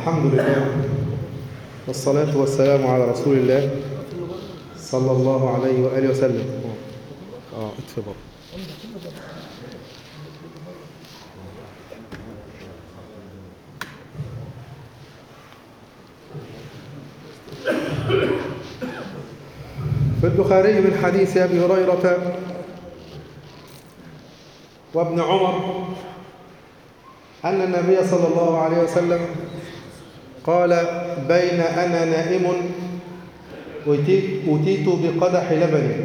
الحمد لله والصلاة والسلام على رسول الله صلى الله عليه وآله وسلم اه اطفي بره في البخاري من حديث أبي هريرة وابن عمر أن النبي صلى الله عليه وسلم قال بين أنا نائم أتيت بقدح لبن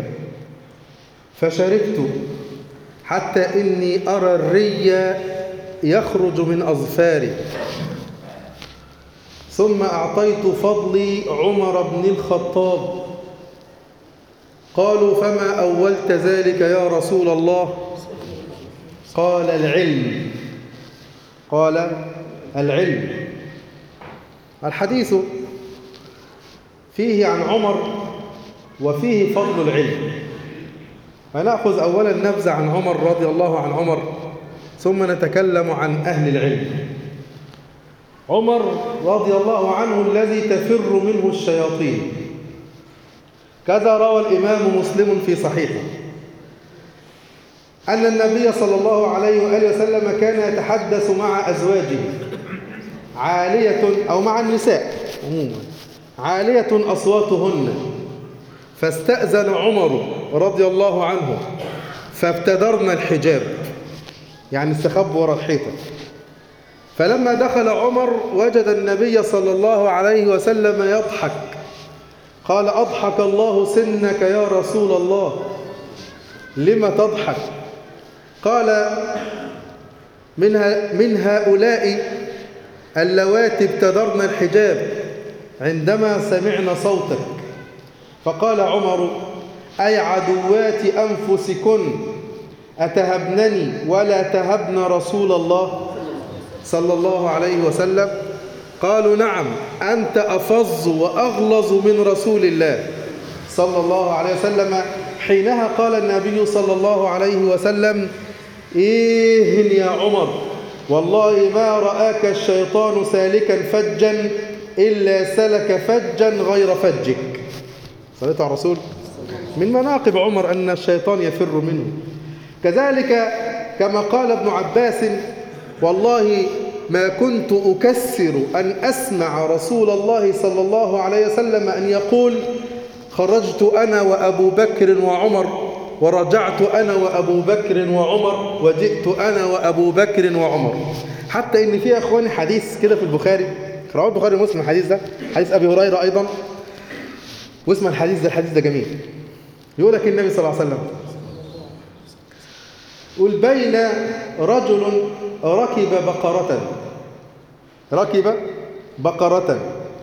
فشربت حتى إني أرى الري يخرج من أظفاري ثم أعطيت فضلي عمر بن الخطاب قالوا فما أولت ذلك يا رسول الله قال العلم قال العلم الحديث فيه عن عمر وفيه فضل العلم فنأخذ أولا نبذة عن عمر رضي الله عن عمر ثم نتكلم عن أهل العلم عمر رضي الله عنه الذي تفر منه الشياطين كذا روى الإمام مسلم في صحيحه أن النبي صلى الله عليه وآله وسلم كان يتحدث مع أزواجه عالية أو مع النساء عموما عالية أصواتهن فاستأذن عمر رضي الله عنه فابتدرن الحجاب يعني استخبوا وراء الحيطة فلما دخل عمر وجد النبي صلى الله عليه وسلم يضحك قال أضحك الله سنك يا رسول الله لم تضحك قال من, من هؤلاء اللواتي ابتدرن الحجاب عندما سمعنا صوتك فقال عمر أي عدوات أنفسكن أتهبنني ولا تهبن رسول الله صلى الله عليه وسلم قالوا نعم أنت أفظ وأغلظ من رسول الله صلى الله عليه وسلم حينها قال النبي صلى الله عليه وسلم إيه يا عمر والله ما رآك الشيطان سالكا فجا إلا سلك فجا غير فجك صليت على الرسول من مناقب عمر أن الشيطان يفر منه كذلك كما قال ابن عباس والله ما كنت أكسر أن أسمع رسول الله صلى الله عليه وسلم أن يقول خرجت أنا وأبو بكر وعمر ورجعت أنا وأبو بكر وعمر وجئت أنا وأبو بكر وعمر حتى إن في أخواني حديث كده في البخاري رواه البخاري ومسلم الحديث ده حديث أبي هريرة أيضا واسم الحديث ده الحديث ده جميل يقول لك النبي صلى الله عليه وسلم يقول بين رجل ركب بقرة ركب بقرة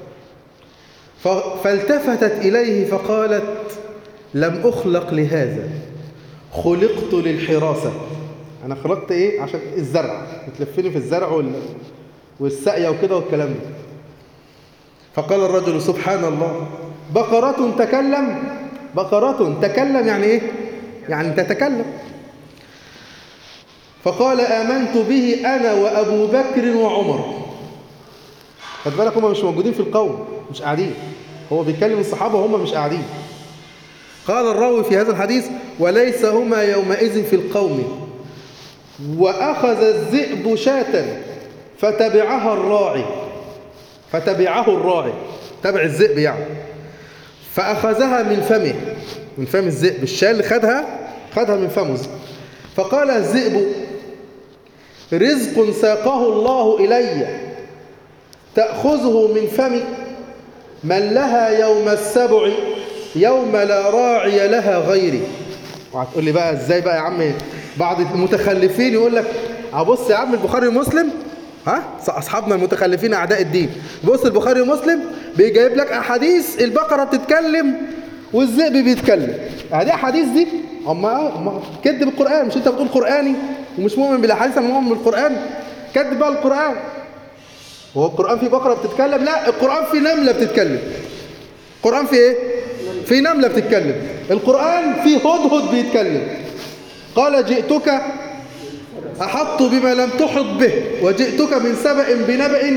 فالتفتت إليه فقالت لم أخلق لهذا خلقت للحراسة أنا خلقت إيه عشان الزرع بتلفني في الزرع وال... والسقية وكده والكلام ده فقال الرجل سبحان الله بقرة تكلم بقرة تكلم يعني إيه يعني تتكلم فقال آمنت به أنا وأبو بكر وعمر خد بالك هم مش موجودين في القوم مش قاعدين هو بيكلم الصحابة وهم مش قاعدين قال الراوي في هذا الحديث وليس هما يومئذ في القوم وأخذ الذئب شاة فتبعها الراعي فتبعه الراعي تبع الذئب يعني فأخذها من فمه من فم الذئب الشاة اللي خدها خدها من فمه فقال الذئب رزق ساقه الله إلي تأخذه من فمي من لها يوم السبع يوم لا راعي لها غيري وهتقول لي بقى ازاي بقى يا عم بعض المتخلفين يقول لك ابص يا عم البخاري ومسلم ها اصحابنا المتخلفين اعداء الدين بص البخاري ومسلم بيجيب لك احاديث البقره بتتكلم والذئب بيتكلم هذه احاديث دي اما كذب القران مش انت بتقول قراني ومش مؤمن بالاحاديث انا مؤمن بالقران كذب بقى القران هو القران فيه بقره بتتكلم لا القران فيه نمله بتتكلم القران فيه ايه في نمله بتتكلم القران فيه هدهد بيتكلم قال جئتك أحط بما لم تحط به وجئتك من سبأ بنبأ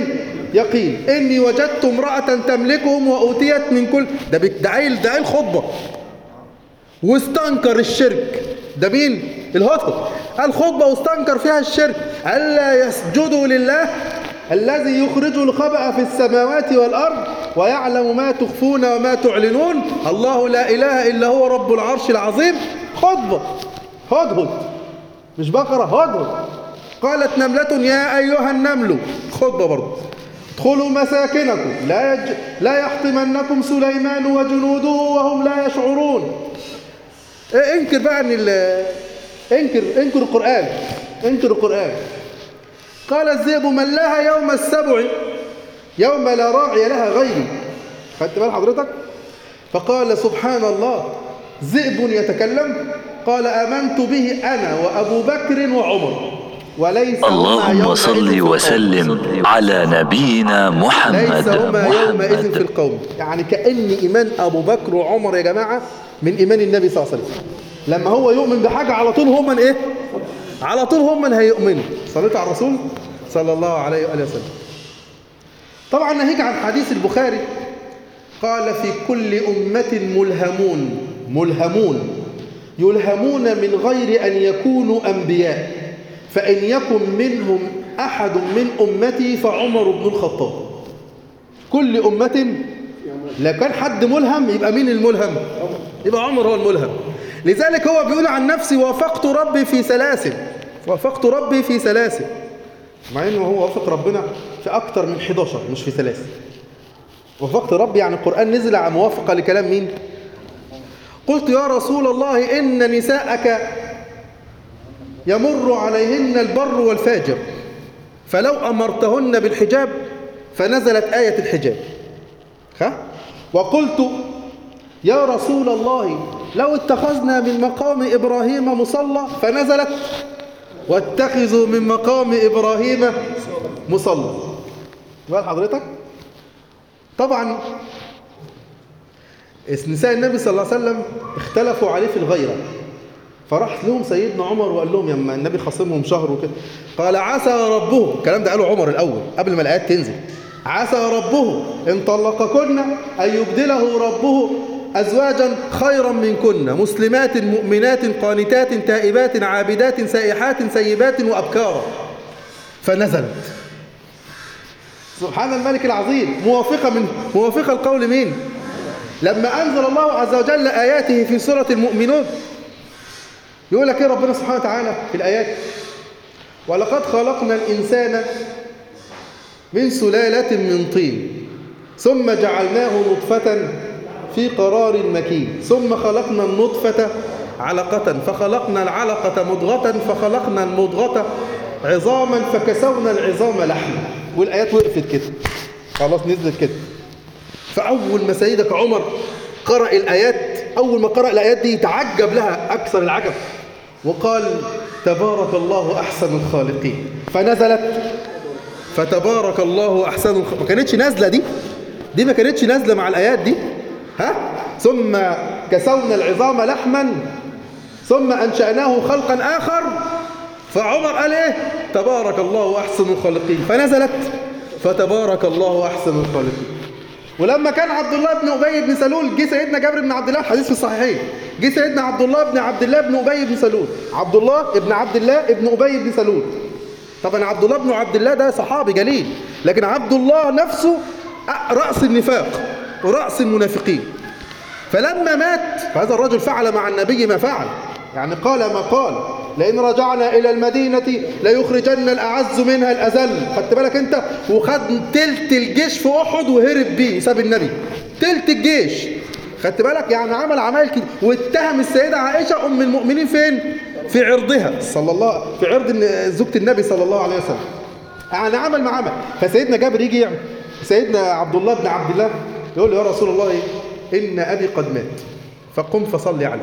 يقين إني وجدت امرأة تملكهم وأوتيت من كل ده بك- ده عيل ده عيل خطبة واستنكر الشرك ده مين الهدهد قال خطبة واستنكر فيها الشرك ألا يسجدوا لله الذي يخرج الخبأ في السماوات والأرض ويعلم ما تخفون وما تعلنون الله لا إله إلا هو رب العرش العظيم خطبة هدهد مش بقرة هدهد قالت نملة يا أيها النمل خطبة برضه ادخلوا مساكنكم لا يج... لا يحطمنكم سليمان وجنوده وهم لا يشعرون إيه انكر بقى ان ال... انكر انكر القرآن انكر القرآن قال الذئب من لها يوم السبع يوم لا راعي لها غيري خدت بال حضرتك فقال سبحان الله ذئب يتكلم قال آمنت به أنا وأبو بكر وعمر وليس هما اللهم يومئذ في صل القوم. وسلم على نبينا ليس محمد هما يومئذ في محمد القوم يعني كأن إيمان أبو بكر وعمر يا جماعة من إيمان النبي صلى الله عليه وسلم لما هو يؤمن بحاجة على طول هم من إيه على طول هم من هيؤمنوا صليت على الرسول صلى الله عليه وآله وسلم طبعا ناهيك عن حديث البخاري قال في كل أمة ملهمون ملهمون يلهمون من غير أن يكونوا أنبياء فإن يكن منهم أحد من أمتي فعمر بن الخطاب كل أمة لو كان حد ملهم يبقى مين الملهم يبقى عمر هو الملهم لذلك هو بيقول عن نفسي وافقت ربي في سلاسل وافقت ربي في سلاسل مع انه هو وافق ربنا في اكتر من 11 مش في سلاسل وافقت ربي يعني القرآن نزل على موافقة لكلام مين قلت يا رسول الله إن نساءك يمر عليهن البر والفاجر فلو أمرتهن بالحجاب فنزلت آية الحجاب ها؟ وقلت يا رسول الله لو اتخذنا من مقام إبراهيم مصلى فنزلت واتخذوا من مقام إبراهيم مصلى بقى حضرتك طبعا نساء النبي صلى الله عليه وسلم اختلفوا عليه في الغيرة فراح لهم سيدنا عمر وقال لهم لما النبي خاصمهم شهر وكده قال عسى ربه الكلام ده قاله عمر الأول قبل ما الآيات تنزل عسى ربه إن طلقكن أن يبدله ربه أزواجا خيرا منكن مسلمات مؤمنات قانتات تائبات عابدات سائحات سيبات وأبكارا فنزلت سبحان الملك العظيم موافقة من موافقة القول مين لما أنزل الله عز وجل آياته في سورة المؤمنون يقول لك ايه ربنا سبحانه وتعالى في الآيات ولقد خلقنا الإنسان من سلالة من طين ثم جعلناه نطفة في قرار مكين ثم خلقنا النطفة علقة فخلقنا العلقة مضغة فخلقنا المضغة عظاما فكسونا العظام لحما والآيات وقفت كده خلاص نزلت كده فأول ما سيدك عمر قرأ الآيات أول ما قرأ الآيات دي تعجب لها أكثر العجب وقال تبارك الله أحسن الخالقين فنزلت فتبارك الله أحسن الخالقين ما كانتش نازلة دي دي ما كانتش نازلة مع الآيات دي ها ثم كسونا العظام لحما ثم أنشأناه خلقا آخر فعمر قال إيه تبارك الله أحسن الخالقين فنزلت فتبارك الله أحسن الخالقين ولما كان عبد الله بن أبي بن سلول جه سيدنا جابر بن عبد الله الحديث في الصحيحين جه سيدنا عبد الله بن عبد الله بن أبي بن سلول عبد الله بن عبد الله بن أبي بن سلول طبعا عبد الله بن عبد الله ده صحابي جليل لكن عبد الله نفسه رأس النفاق ورأس المنافقين فلما مات فهذا الرجل فعل مع النبي ما فعل يعني قال ما قال لئن رجعنا إلى المدينة ليخرجن الأعز منها الأذل خدت بالك أنت وخد تلت الجيش في أحد وهرب بيه وساب النبي تلت الجيش خدت بالك يعني عمل عمايل كده واتهم السيدة عائشة أم المؤمنين فين في عرضها صلى الله في عرض زوجة النبي صلى الله عليه وسلم يعني عمل ما عمل فسيدنا جابر يجي يعمل سيدنا عبد الله بن عبد الله يقول له يا رسول الله إن أبي قد مات فقم فصلي عليه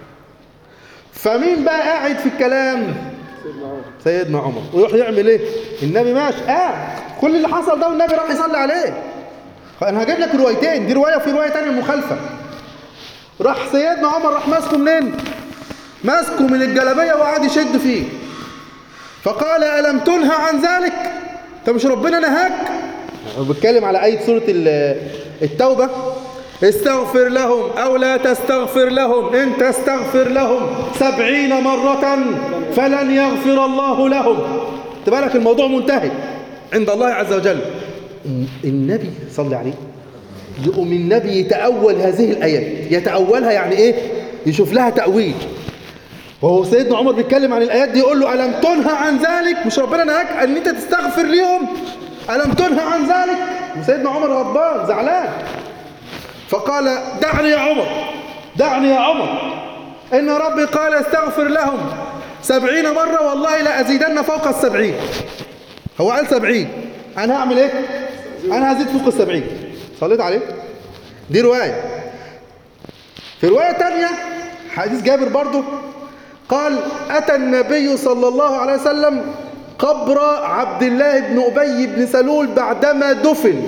فمين بقى قاعد في الكلام سيدنا عمر ويروح يعمل ايه النبي ماشي قاعد كل اللي حصل ده والنبي راح يصلي عليه فانا هجيب لك روايتين دي روايه وفي روايه ثانيه مخالفه راح سيدنا عمر راح ماسكه منين ماسكه من الجلابيه وقعد يشد فيه فقال الم تنهى عن ذلك انت مش ربنا نهاك بتكلم على آية سورة ال- التوبة استغفر لهم أو لا تستغفر لهم إن تستغفر لهم سبعين مرة فلن يغفر الله لهم تبالك الموضوع منتهي عند الله عز وجل النبي صلى عليه يقوم النبي يتأول هذه الآيات يتأولها يعني إيه يشوف لها تأويل وهو سيدنا عمر بيتكلم عن الآيات دي يقول له ألم تنهى عن ذلك مش ربنا نهاك أن أنت تستغفر ليهم ألم تنهى عن ذلك وسيدنا عمر غضبان زعلان فقال دعني يا عمر دعني يا عمر إن ربي قال استغفر لهم سبعين مرة والله لا أزيدن فوق السبعين هو قال سبعين أنا هعمل إيه أنا هزيد فوق السبعين صليت عليه دي رواية في رواية تانية حديث جابر برضو قال أتى النبي صلى الله عليه وسلم قبر عبد الله بن أبي بن سلول بعدما دفن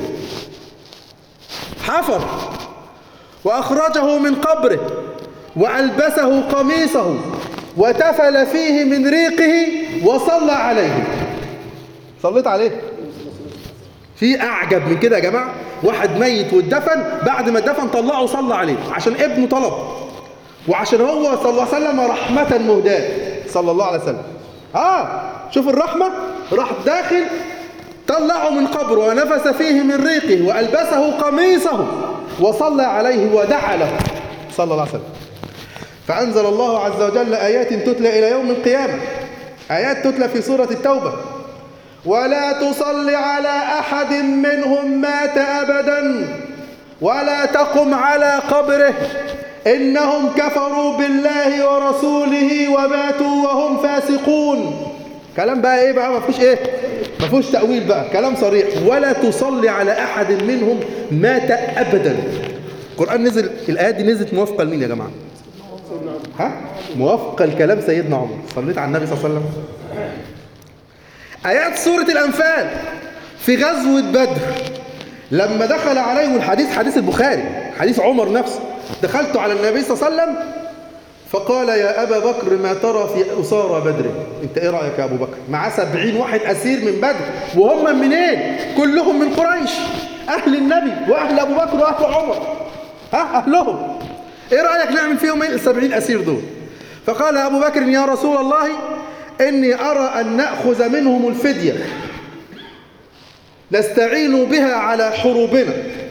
حفر وأخرجه من قبره وألبسه قميصه وتفل فيه من ريقه وصلى عليه صليت عليه في أعجب من كده يا جماعة واحد ميت واتدفن بعد ما اتدفن طلعه وصلى عليه عشان ابنه طلب وعشان هو صلى الله عليه وسلم رحمة مهداة صلى الله عليه وسلم آه شوف الرحمة راح داخل طلعه من قبره ونفس فيه من ريقه وألبسه قميصه وصلى عليه ودعا له صلى الله عليه وسلم فأنزل الله عز وجل آيات تتلى إلى يوم القيامة آيات تتلى في سورة التوبة ولا تصل على أحد منهم مات أبدا ولا تقم على قبره إنهم كفروا بالله ورسوله وماتوا وهم فاسقون كلام بقى ايه بقى ما فيهوش ايه ما فيهوش تأويل بقى كلام صريح ولا تصلي على أحد منهم مات أبدا القرآن نزل الآيات دي نزلت موافقة لمين يا جماعة ها موافقة لكلام سيدنا عمر صليت على النبي صلى الله عليه وسلم آيات سورة الأنفال في غزوة بدر لما دخل عليه الحديث حديث البخاري حديث عمر نفسه دخلت على النبي صلى الله عليه وسلم فقال يا أبا بكر ما ترى في أسارى بدر انت ايه رأيك يا أبو بكر معاه سبعين واحد أسير من بدر وهم منين كلهم من قريش أهل النبي وأهل أبو بكر وأهل عمر ها أهلهم ايه رأيك نعمل فيهم ايه السبعين أسير دول فقال أبو بكر يا رسول الله إني أرى أن نأخذ منهم الفدية نستعين بها على حروبنا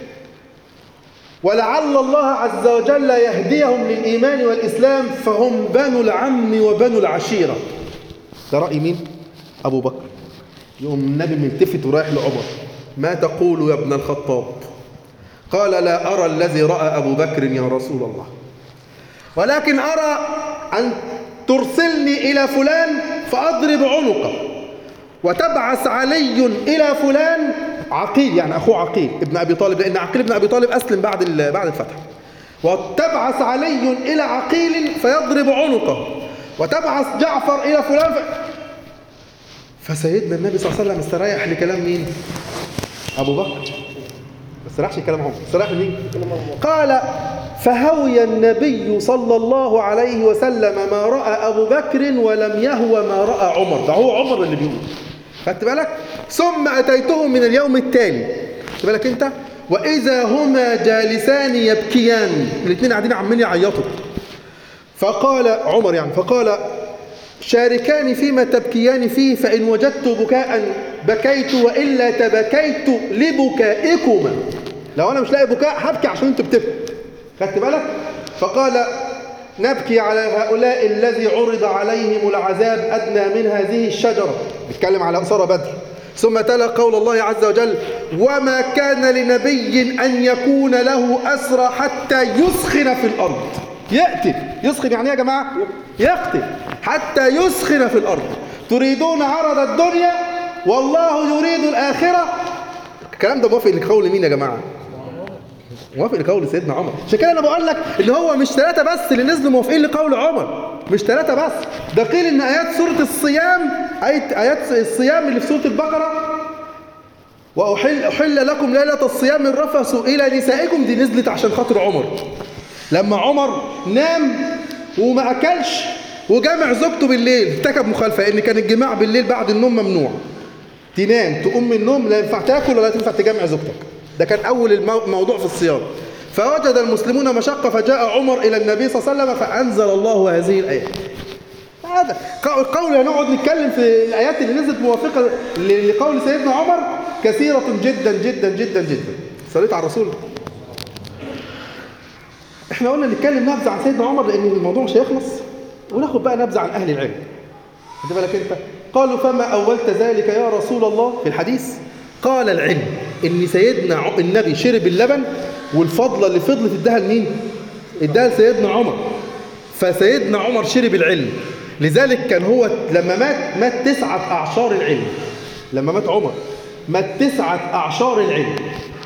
ولعل الله عز وجل يهديهم للإيمان والإسلام فهم بنو العم وبنو العشيرة ده رأي مين؟ أبو بكر يوم النبي ملتفت ورايح لعمر ما تقول يا ابن الخطاب قال لا أرى الذي رأى أبو بكر يا رسول الله ولكن أرى أن ترسلني إلى فلان فأضرب عنقه وتبعث علي إلى فلان عقيل يعني أخوه عقيل ابن أبي طالب لأن عقيل ابن أبي طالب أسلم بعد ال- بعد الفتح وتبعث علي إلى عقيل فيضرب عنقه وتبعث جعفر إلى فلان ف... فسيدنا النبي صلى الله عليه وسلم استريح لكلام مين؟ أبو بكر ما استريحش لكلام عمر استريح لمين؟ قال فهوي النبي صلى الله عليه وسلم ما رأى أبو بكر ولم يهوى ما رأى عمر ده هو عمر اللي بيقول خدت بالك ثم أتيته من اليوم التالي خدت بالك أنت وإذا هما جالسان يبكيان الاثنين قاعدين عمالين يعيطوا فقال عمر يعني فقال شاركان فيما تبكيان فيه فإن وجدت بكاء بكيت وإلا تبكيت لبكائكما لو أنا مش لاقي بكاء هبكي عشان أنتوا بتبكوا خدت بالك فقال نبكي على هؤلاء الذي عرض عليهم العذاب أدنى من هذه الشجرة بيتكلم على أسرى بدر ثم تلا قول الله عز وجل وما كان لنبي أن يكون له أسرى حتى يسخن في الأرض يقتل يسخن يعني إيه يا جماعة يقتل حتى يسخن في الأرض تريدون عرض الدنيا والله يريد الآخرة الكلام ده موافق لقول مين يا جماعة موافق لقول سيدنا عمر عشان كده انا بقول لك ان هو مش ثلاثه بس اللي نزلوا موافقين لقول عمر مش ثلاثه بس ده قيل ان ايات سوره الصيام ايات ايات الصيام اللي في سوره البقره واحل احل لكم ليله الصيام الرفث الى نسائكم دي نزلت عشان خاطر عمر لما عمر نام وما اكلش وجامع زوجته بالليل ارتكب مخالفه ان كان الجماع بالليل بعد النوم ممنوع تنام تقوم من النوم لا ينفع تاكل ولا تنفع تجمع زوجتك ده كان اول المو- الموضوع في الصيام فوجد المسلمون مشقه فجاء عمر الى النبي صلى الله عليه وسلم فانزل الله هذه الايه هذا قول قول هنقعد نتكلم في الايات اللي نزلت موافقه ل- لقول سيدنا عمر كثيره جدا جدا جدا جدا صليت على الرسول احنا قلنا نتكلم نبذه عن سيدنا عمر لان الموضوع مش هيخلص وناخد بقى نبذه عن اهل العلم خد بالك انت قالوا فما اولت ذلك يا رسول الله في الحديث قال العلم ان سيدنا ع- النبي شرب اللبن والفضله اللي فضلت اداها لمين اداها لسيدنا عمر فسيدنا عمر شرب العلم لذلك كان هو لما مات مات تسعة أعشار العلم لما مات عمر مات تسعة أعشار العلم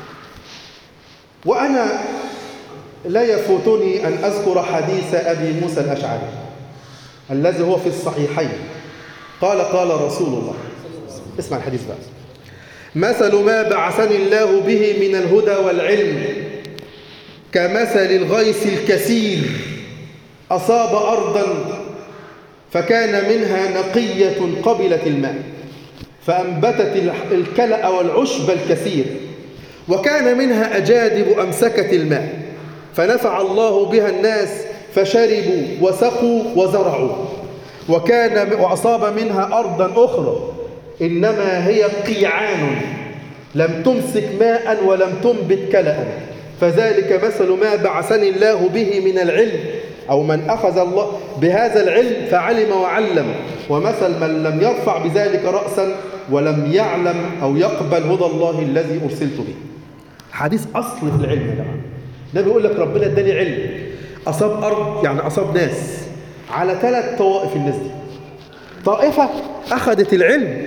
وأنا لا يفوتني أن أذكر حديث أبي موسى الأشعري الذي هو في الصحيحين قال قال رسول الله اسمع الحديث بقى مثل ما بعثني الله به من الهدى والعلم كمثل الغيث الكثير أصاب أرضا فكان منها نقية قبلت الماء فأنبتت الح- الكلأ والعشب الكثير وكان منها أجادب أمسكت الماء فنفع الله بها الناس فشربوا وسقوا وزرعوا وكان وأصاب منها أرضا أخرى إنما هي قيعان لم تمسك ماء ولم تنبت كلأ فذلك مثل ما بعثني الله به من العلم أو من أخذ الله بهذا العلم فعلم وعلم ومثل من لم يرفع بذلك رأسا ولم يعلم أو يقبل هدى الله الذي أرسلت به حديث أصل في العلم يا جماعة ده بيقول لك ربنا اداني علم أصاب أرض يعني أصاب ناس على ثلاث طوائف الناس دي طائفة أخذت العلم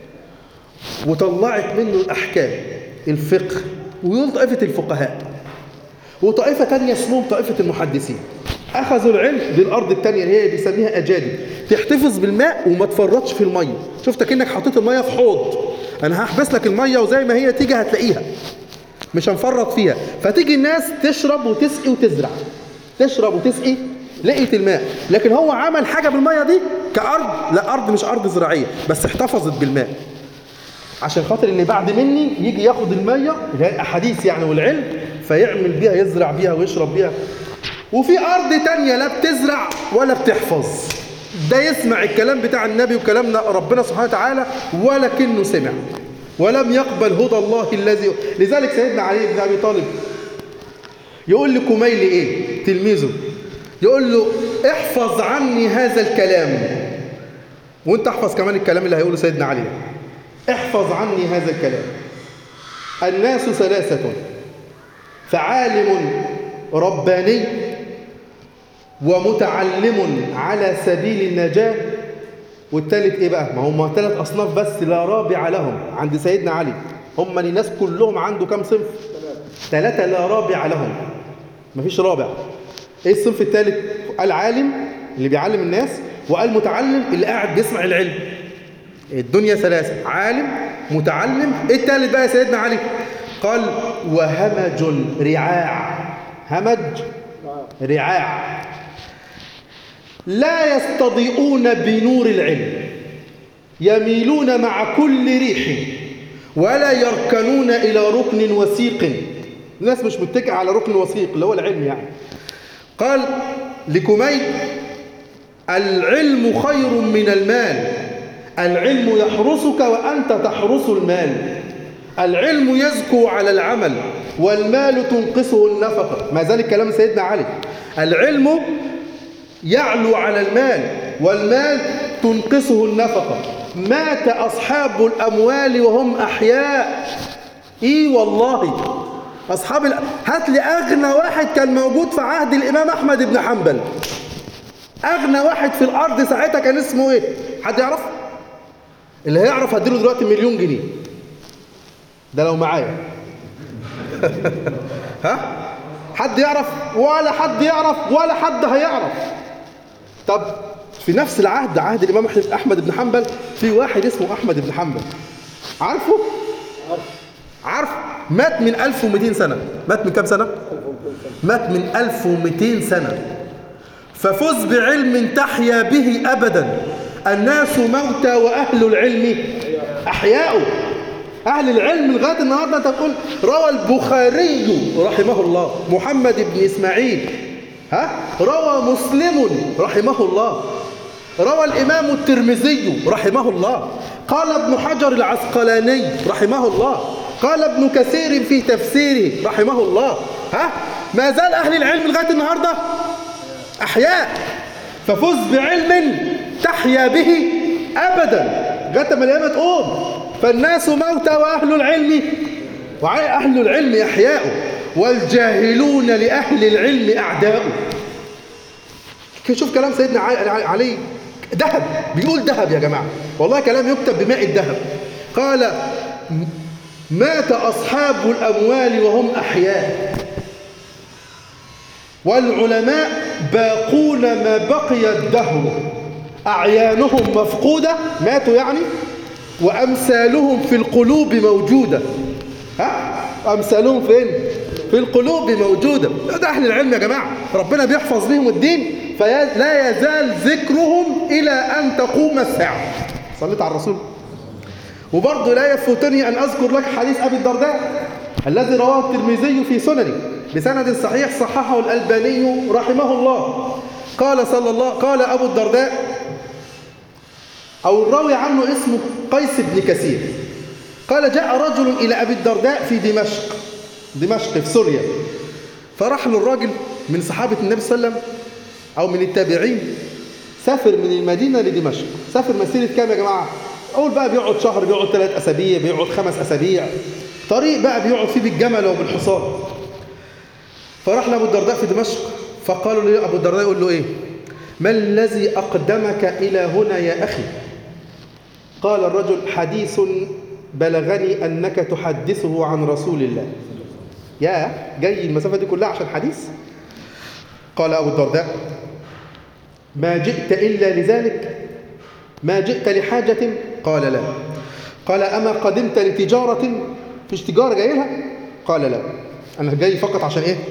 وطلعت منه الأحكام الفقه ودول طائفة الفقهاء وطائفة تانية اسمهم طائفة المحدثين أخذوا العلم بالأرض التانية اللي هي بيسميها أجادب تحتفظ بالماء وما تفرطش في المية شفت كأنك حطيت المية في حوض أنا هحبس لك المية وزي ما هي تيجي هتلاقيها مش هنفرط فيها فتيجي الناس تشرب وتسقي وتزرع تشرب وتسقي لقيت الماء لكن هو عمل حاجة بالمية دي كأرض لا أرض مش أرض زراعية بس احتفظت بالماء عشان خاطر اللي بعد مني يجي ياخد المية اللي هي الأحاديث يعني والعلم فيعمل بيها يزرع بيها ويشرب بيها وفي أرض تانية لا بتزرع ولا بتحفظ ده يسمع الكلام بتاع النبي وكلامنا ربنا سبحانه وتعالى ولكنه سمع ولم يقبل هدى الله الذي لذلك سيدنا علي بن أبي طالب يقول لكميل إيه تلميذه يقول له احفظ عني هذا الكلام وانت احفظ كمان الكلام اللي هيقوله سيدنا علي احفظ عني هذا الكلام الناس ثلاثة فعالم رباني ومتعلم على سبيل النجاة والثالث ايه بقى ما هم ثلاث اصناف بس لا رابع لهم عند سيدنا علي هم الناس كلهم عنده كم صنف ثلاثة لا رابع لهم مفيش رابع ايه الصنف الثالث العالم اللي بيعلم الناس وقال متعلم اللي قاعد بيسمع العلم الدنيا ثلاثة عالم متعلم ايه الثالث بقى يا سيدنا علي قال وهمج رعاع همج رعاع لا يستضيئون بنور العلم يميلون مع كل ريح ولا يركنون إلى ركن وثيق الناس مش متكئة على ركن وثيق اللي هو العلم يعني قال لكميل العلم خير من المال العلم يحرسك وأنت تحرس المال العلم يزكو على العمل والمال تنقصه النفقة ما ذلك كلام سيدنا علي العلم يعلو على المال والمال تنقصه النفقة مات أصحاب الأموال وهم أحياء إيه والله أصحاب ال... هات لي أغنى واحد كان موجود في عهد الإمام أحمد بن حنبل أغنى واحد في الأرض ساعتها كان اسمه إيه حد يعرف اللي هيعرف هديله دلوقتي مليون جنيه ده لو معايا ها حد يعرف ولا حد يعرف ولا حد هيعرف طب في نفس العهد عهد الإمام أحمد بن حنبل في واحد اسمه أحمد بن حنبل عارفه؟ عارف مات من 1200 سنة مات من كام سنة؟ مات من 1200 سنة ففز بعلم تحيا به أبدا الناس موتى وأهل العلم أحياء أهل العلم لغاية النهاردة تقول روى البخاري رحمه الله محمد بن إسماعيل ها روى مسلم رحمه الله روى الإمام الترمذي رحمه الله قال ابن حجر العسقلاني رحمه الله قال ابن كثير في تفسيره رحمه الله ها ما زال أهل العلم لغاية النهاردة أحياء ففز بعلم تحيا به أبدا لغاية ما القيامة تقوم فالناس موتى وأهل العلم وأهل العلم أحياء والجاهلون لأهل العلم أعداء شوف كلام سيدنا علي ذهب بيقول ذهب يا جماعة والله كلام يكتب بماء الذهب قال مات أصحاب الأموال وهم أحياء والعلماء باقون ما بقي الدهر أعيانهم مفقودة ماتوا يعني وأمثالهم في القلوب موجودة ها أمثالهم فين في القلوب موجودة ده أهل العلم يا جماعة ربنا بيحفظ بهم الدين فلا يزال ذكرهم إلى أن تقوم الساعة صليت على الرسول وبرضه لا يفوتني أن أذكر لك حديث أبي الدرداء الذي رواه الترمذي في سننه بسند صحيح صححه الألباني رحمه الله قال صلى الله قال أبو الدرداء أو الراوي عنه اسمه قيس بن كثير قال جاء رجل إلى أبي الدرداء في دمشق دمشق في سوريا فراح له الراجل من صحابة النبي صلى الله عليه وسلم أو من التابعين سافر من المدينة لدمشق سافر مسيرة كام يا جماعة أول بقى بيقعد شهر بيقعد ثلاث أسابيع بيقعد خمس أسابيع طريق بقى بيقعد فيه بالجمل وبالحصان فراح لأبو الدرداء في دمشق فقالوا له أبو الدرداء يقول له إيه ما الذي أقدمك إلى هنا يا أخي قال الرجل حديث بلغني أنك تحدثه عن رسول الله يا جاي المسافة دي كلها عشان حديث قال أبو الدرداء ما جئت إلا لذلك ما جئت لحاجة قال لا قال أما قدمت لتجارة فيش تجارة جاي لها قال لا أنا جاي فقط عشان إيه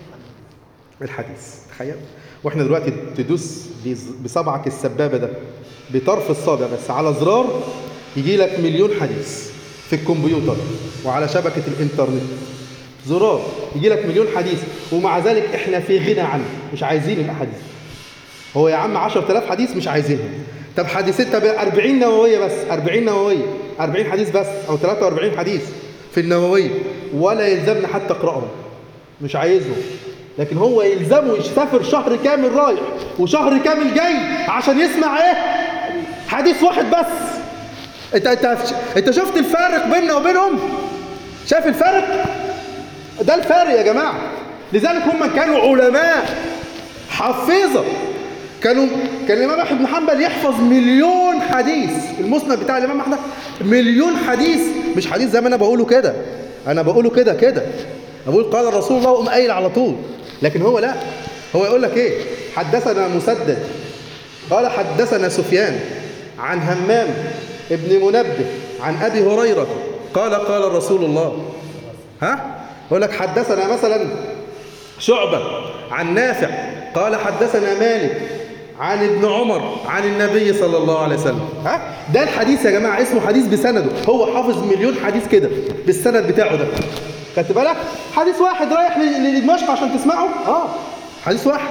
الحديث تخيل واحنا دلوقتي تدوس بصبعك السبابة ده بطرف الصابع بس على زرار يجي لك مليون حديث في الكمبيوتر وعلى شبكة الإنترنت زرار يجي لك مليون حديث ومع ذلك احنا في غنى عنه مش عايزين الأحاديث هو يا عم 10000 حديث مش عايزينها طب حديثين طب 40 نووية بس 40 نووية 40 حديث بس أو 43 حديث في النووية ولا يلزمنا حتى اقرأهم مش عايزهم لكن هو يلزمه يسافر شهر كامل رايح وشهر كامل جاي عشان يسمع ايه حديث واحد بس انت انت انت شفت الفارق بيننا وبينهم شايف الفرق ده الفارق يا جماعه لذلك هم كانوا علماء حفيظه كانوا كان الامام احمد بن حنبل يحفظ مليون حديث المسند بتاع الامام احمد مليون حديث مش حديث زي ما انا بقوله كده انا بقوله كده كده بقول قال رسول الله وقوم قايل على طول لكن هو لا هو يقول لك ايه حدثنا مسدد قال حدثنا سفيان عن همام ابن منبه عن ابي هريره قال قال رسول الله ها يقول لك حدثنا مثلا شعبه عن نافع قال حدثنا مالك عن ابن عمر عن النبي صلى الله عليه وسلم ها ده الحديث يا جماعه اسمه حديث بسنده هو حافظ مليون حديث كده بالسند بتاعه ده خدت بالك حديث واحد رايح لدمشق عشان تسمعه اه حديث واحد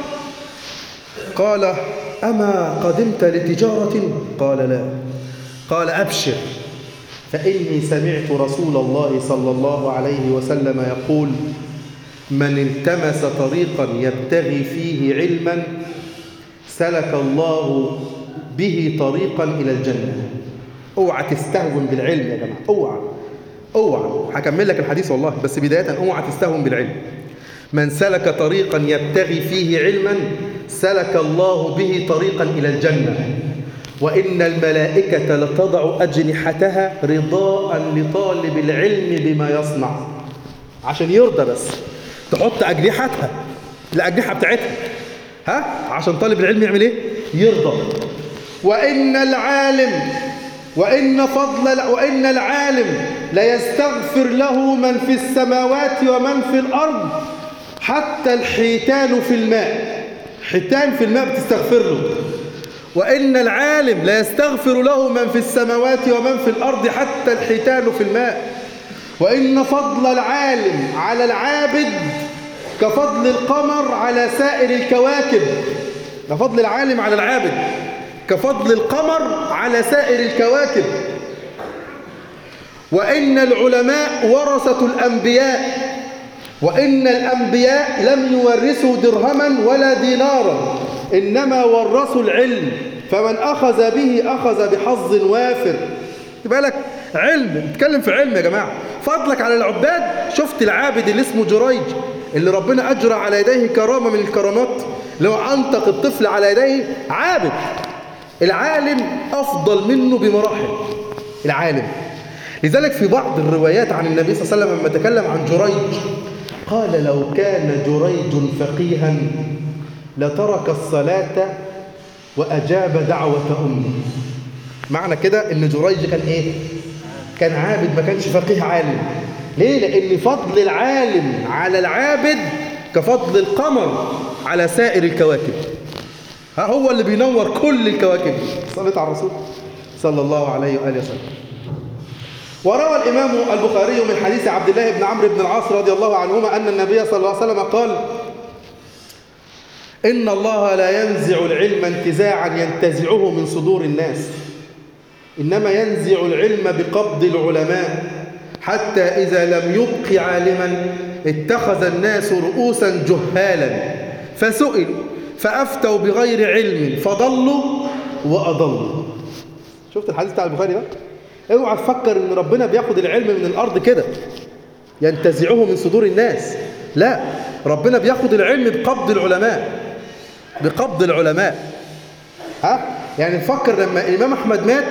قال اما قدمت لتجاره قال لا قال ابشر فاني سمعت رسول الله صلى الله عليه وسلم يقول من التمس طريقا يبتغي فيه علما سلك الله به طريقا الى الجنه اوعى تستهون بالعلم يا جماعه اوعى اوعى هكمل لك الحديث والله بس بدايه اوعى تستهون بالعلم من سلك طريقا يبتغي فيه علما سلك الله به طريقا الى الجنه وان الملائكه لتضع اجنحتها رضاء لطالب العلم بما يصنع عشان يرضى بس تحط اجنحتها الاجنحه بتاعتها ها عشان طالب العلم يعمل ايه يرضى وان العالم وإن فضل وإن العالم ليستغفر له من في السماوات ومن في الأرض حتى الحيتان في الماء حيتان في الماء بتستغفر له وإن العالم لا يستغفر له من في السماوات ومن في الأرض حتى الحيتان في الماء وإن فضل العالم على العابد كفضل القمر على سائر الكواكب ده فضل العالم على العابد كفضل القمر على سائر الكواكب وإن العلماء ورثة الأنبياء وإن الأنبياء لم يورثوا درهما ولا دينارا إنما ورثوا العلم فمن أخذ به أخذ بحظ وافر يبقى لك علم نتكلم في علم يا جماعة فضلك على العباد شفت العابد اللي اسمه جريج اللي ربنا أجرى على يديه كرامة من الكرامات لو أنطق الطفل على يديه عابد العالم أفضل منه بمراحل العالم لذلك في بعض الروايات عن النبي صلى الله عليه وسلم لما تكلم عن جريج قال لو كان جريج فقيها لترك الصلاة وأجاب دعوة أمه معنى كده ان جريج كان ايه كان عابد ما كانش فقيه عالم ليه لان فضل العالم على العابد كفضل القمر على سائر الكواكب ها هو اللي بينور كل الكواكب صليت على الرسول صلى الله عليه واله وسلم وروى الامام البخاري من حديث عبد الله بن عمرو بن العاص رضي الله عنهما ان النبي صلى الله عليه وسلم قال ان الله لا ينزع العلم انتزاعا ينتزعه من صدور الناس إنما ينزع العلم بقبض العلماء حتى إذا لم يبق عالما اتخذ الناس رؤوسا جهالا فسئلوا فأفتوا بغير علم فضلوا وأضلوا شفت الحديث بتاع البخاري ده؟ اوعى تفكر ان ربنا بياخد العلم من الارض كده ينتزعه من صدور الناس لا ربنا بياخد العلم بقبض العلماء بقبض العلماء ها يعني نفكر لما الامام احمد مات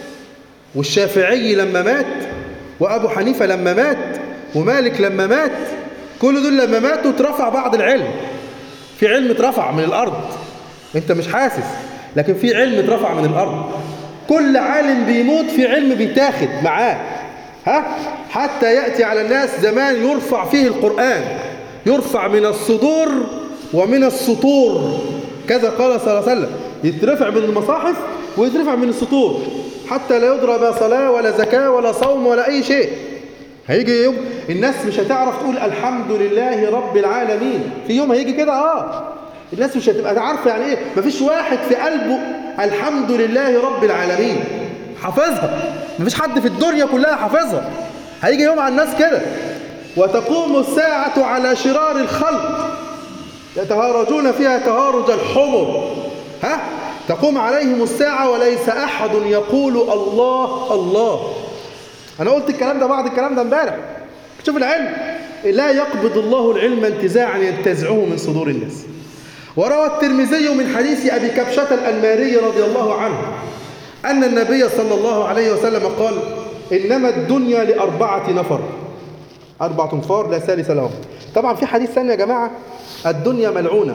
والشافعي لما مات وابو حنيفه لما مات ومالك لما مات كل دول لما ماتوا اترفع بعض العلم في علم اترفع من الارض انت مش حاسس لكن في علم اترفع من الارض كل عالم بيموت في علم بيتاخد معاه ها حتى ياتي على الناس زمان يرفع فيه القران يرفع من الصدور ومن السطور كذا قال صلى الله عليه وسلم يترفع من المصاحف ويترفع من السطور حتى لا يدرى لا صلاة ولا زكاة ولا صوم ولا أي شيء هيجي يوم الناس مش هتعرف تقول الحمد لله رب العالمين في يوم هيجي كده اه الناس مش هتبقى عارفة يعني ايه مفيش واحد في قلبه الحمد لله رب العالمين حافظها مفيش حد في الدنيا كلها حافظها هيجي يوم على الناس كده وتقوم الساعة على شرار الخلق يتهارجون فيها تهارج الحمر ها تقوم عليهم الساعة وليس أحد يقول الله الله أنا قلت الكلام ده بعد الكلام ده امبارح شوف العلم لا يقبض الله العلم انتزاعا ينتزعه من صدور الناس وروى الترمذي من حديث أبي كبشة الأنماري رضي الله عنه أن النبي صلى الله عليه وسلم قال إنما الدنيا لأربعة نفر أربعة انفار لا ثالث لهم طبعا في حديث ثاني يا جماعة الدنيا ملعونة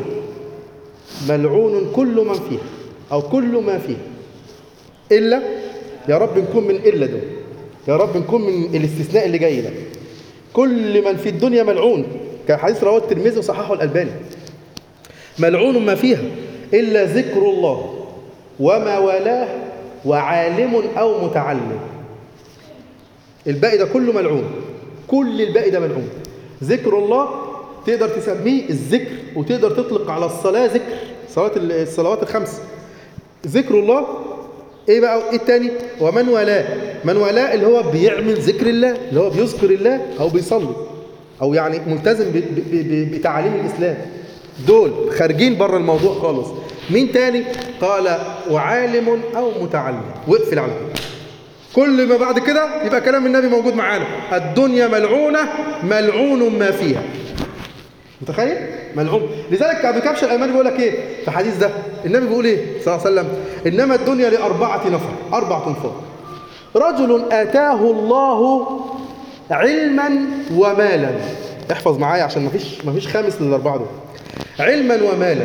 ملعون كل من فيها أو كل ما فيها إلا يا رب نكون من إلا دول يا رب نكون من الاستثناء اللي جاي ده كل من في الدنيا ملعون كان حديث رواه الترمذي وصححه الألباني ملعون ما فيها إلا ذكر الله وما والاه وعالم أو متعلم الباقي ده كله ملعون كل الباقي ده ملعون ذكر الله تقدر تسميه الذكر وتقدر تطلق على الصلاة ذكر صلاة الصلوات الخمس ذكر الله ايه بقى ايه التاني ومن والاه من والاه اللي هو بيعمل ذكر الله اللي هو بيذكر الله او بيصلي او يعني ملتزم ب- ب- ب- بتعاليم الاسلام دول خارجين بره الموضوع خالص مين تاني قال وعالم او متعلم واقفل على كده كل ما بعد كده يبقى كلام النبي موجود معانا الدنيا ملعونة ملعون ما فيها متخيل ملعون لذلك ابي كبش الالماني بيقول لك ايه في الحديث ده النبي بيقول ايه صلى الله عليه وسلم انما الدنيا لاربعه نفر اربعه انفار رجل اتاه الله علما ومالا احفظ معايا عشان مفيش مفيش خامس للاربعه دول علما ومالا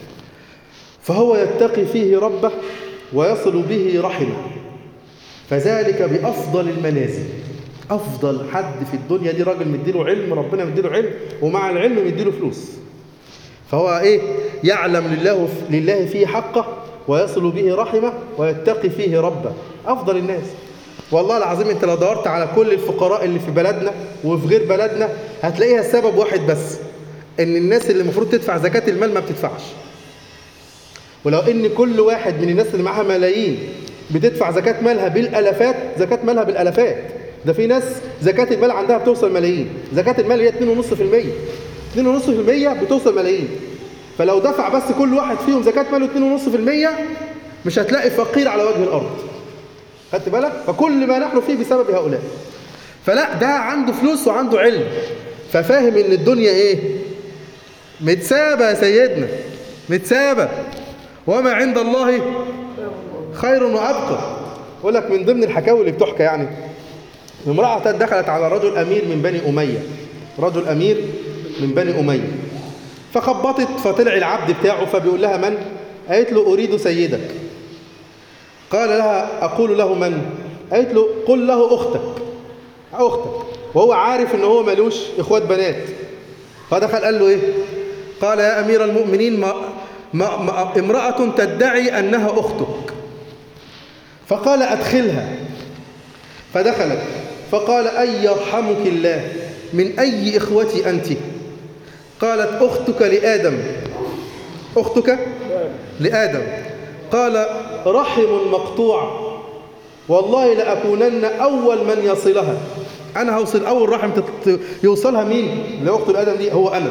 فهو يتقي فيه ربه ويصل به رحمه فذلك بافضل المنازل افضل حد في الدنيا دي راجل مديله علم ربنا مديله علم ومع العلم مديله فلوس فهو ايه يعلم لله لله فيه حقه ويصل به رحمه ويتقي فيه ربه أفضل الناس والله العظيم انت لو دورت على كل الفقراء اللي في بلدنا وفي غير بلدنا هتلاقيها السبب واحد بس ان الناس اللي المفروض تدفع زكاة المال ما بتدفعش ولو ان كل واحد من الناس اللي معاها ملايين بتدفع زكاة مالها بالالافات زكاة مالها بالالافات ده في ناس زكاة المال عندها بتوصل ملايين زكاة المال هي 2.5% 2.5% بتوصل ملايين فلو دفع بس كل واحد فيهم زكاة ماله 2.5% مش هتلاقي فقير على وجه الارض خدت بالك فكل ما نحن فيه بسبب هؤلاء فلا ده عنده فلوس وعنده علم ففاهم ان الدنيا ايه متسابة يا سيدنا متسابة وما عند الله خير وأبقى أقول لك من ضمن الحكاوي اللي بتحكى يعني امرأة دخلت على رجل أمير من بني أمية رجل أمير من بني أمية فخبطت فطلع العبد بتاعه فبيقول لها من قالت له أريد سيدك قال لها أقول له من قالت له قل له أختك أختك وهو عارف إن هو ملوش إخوات بنات فدخل قال له إيه قال يا أمير المؤمنين ما ما ما امرأة تدعي أنها أختك فقال أدخلها فدخلت فقال أي يرحمك الله من أي إخوتي أنت قالت أختك لآدم أختك لآدم قال رحم مقطوع والله لأكونن أول من يصلها أنا هوصل أول رحم تت- يوصلها مين لأخت الآدم دي هو أنا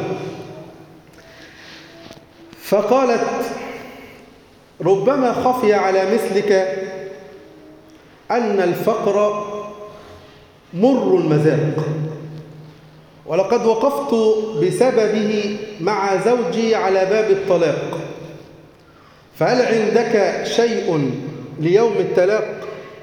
فقالت ربما خفي على مثلك أن الفقر مر المذاق ولقد وقفت بسببه مع زوجي على باب الطلاق فهل عندك شيء ليوم التلاق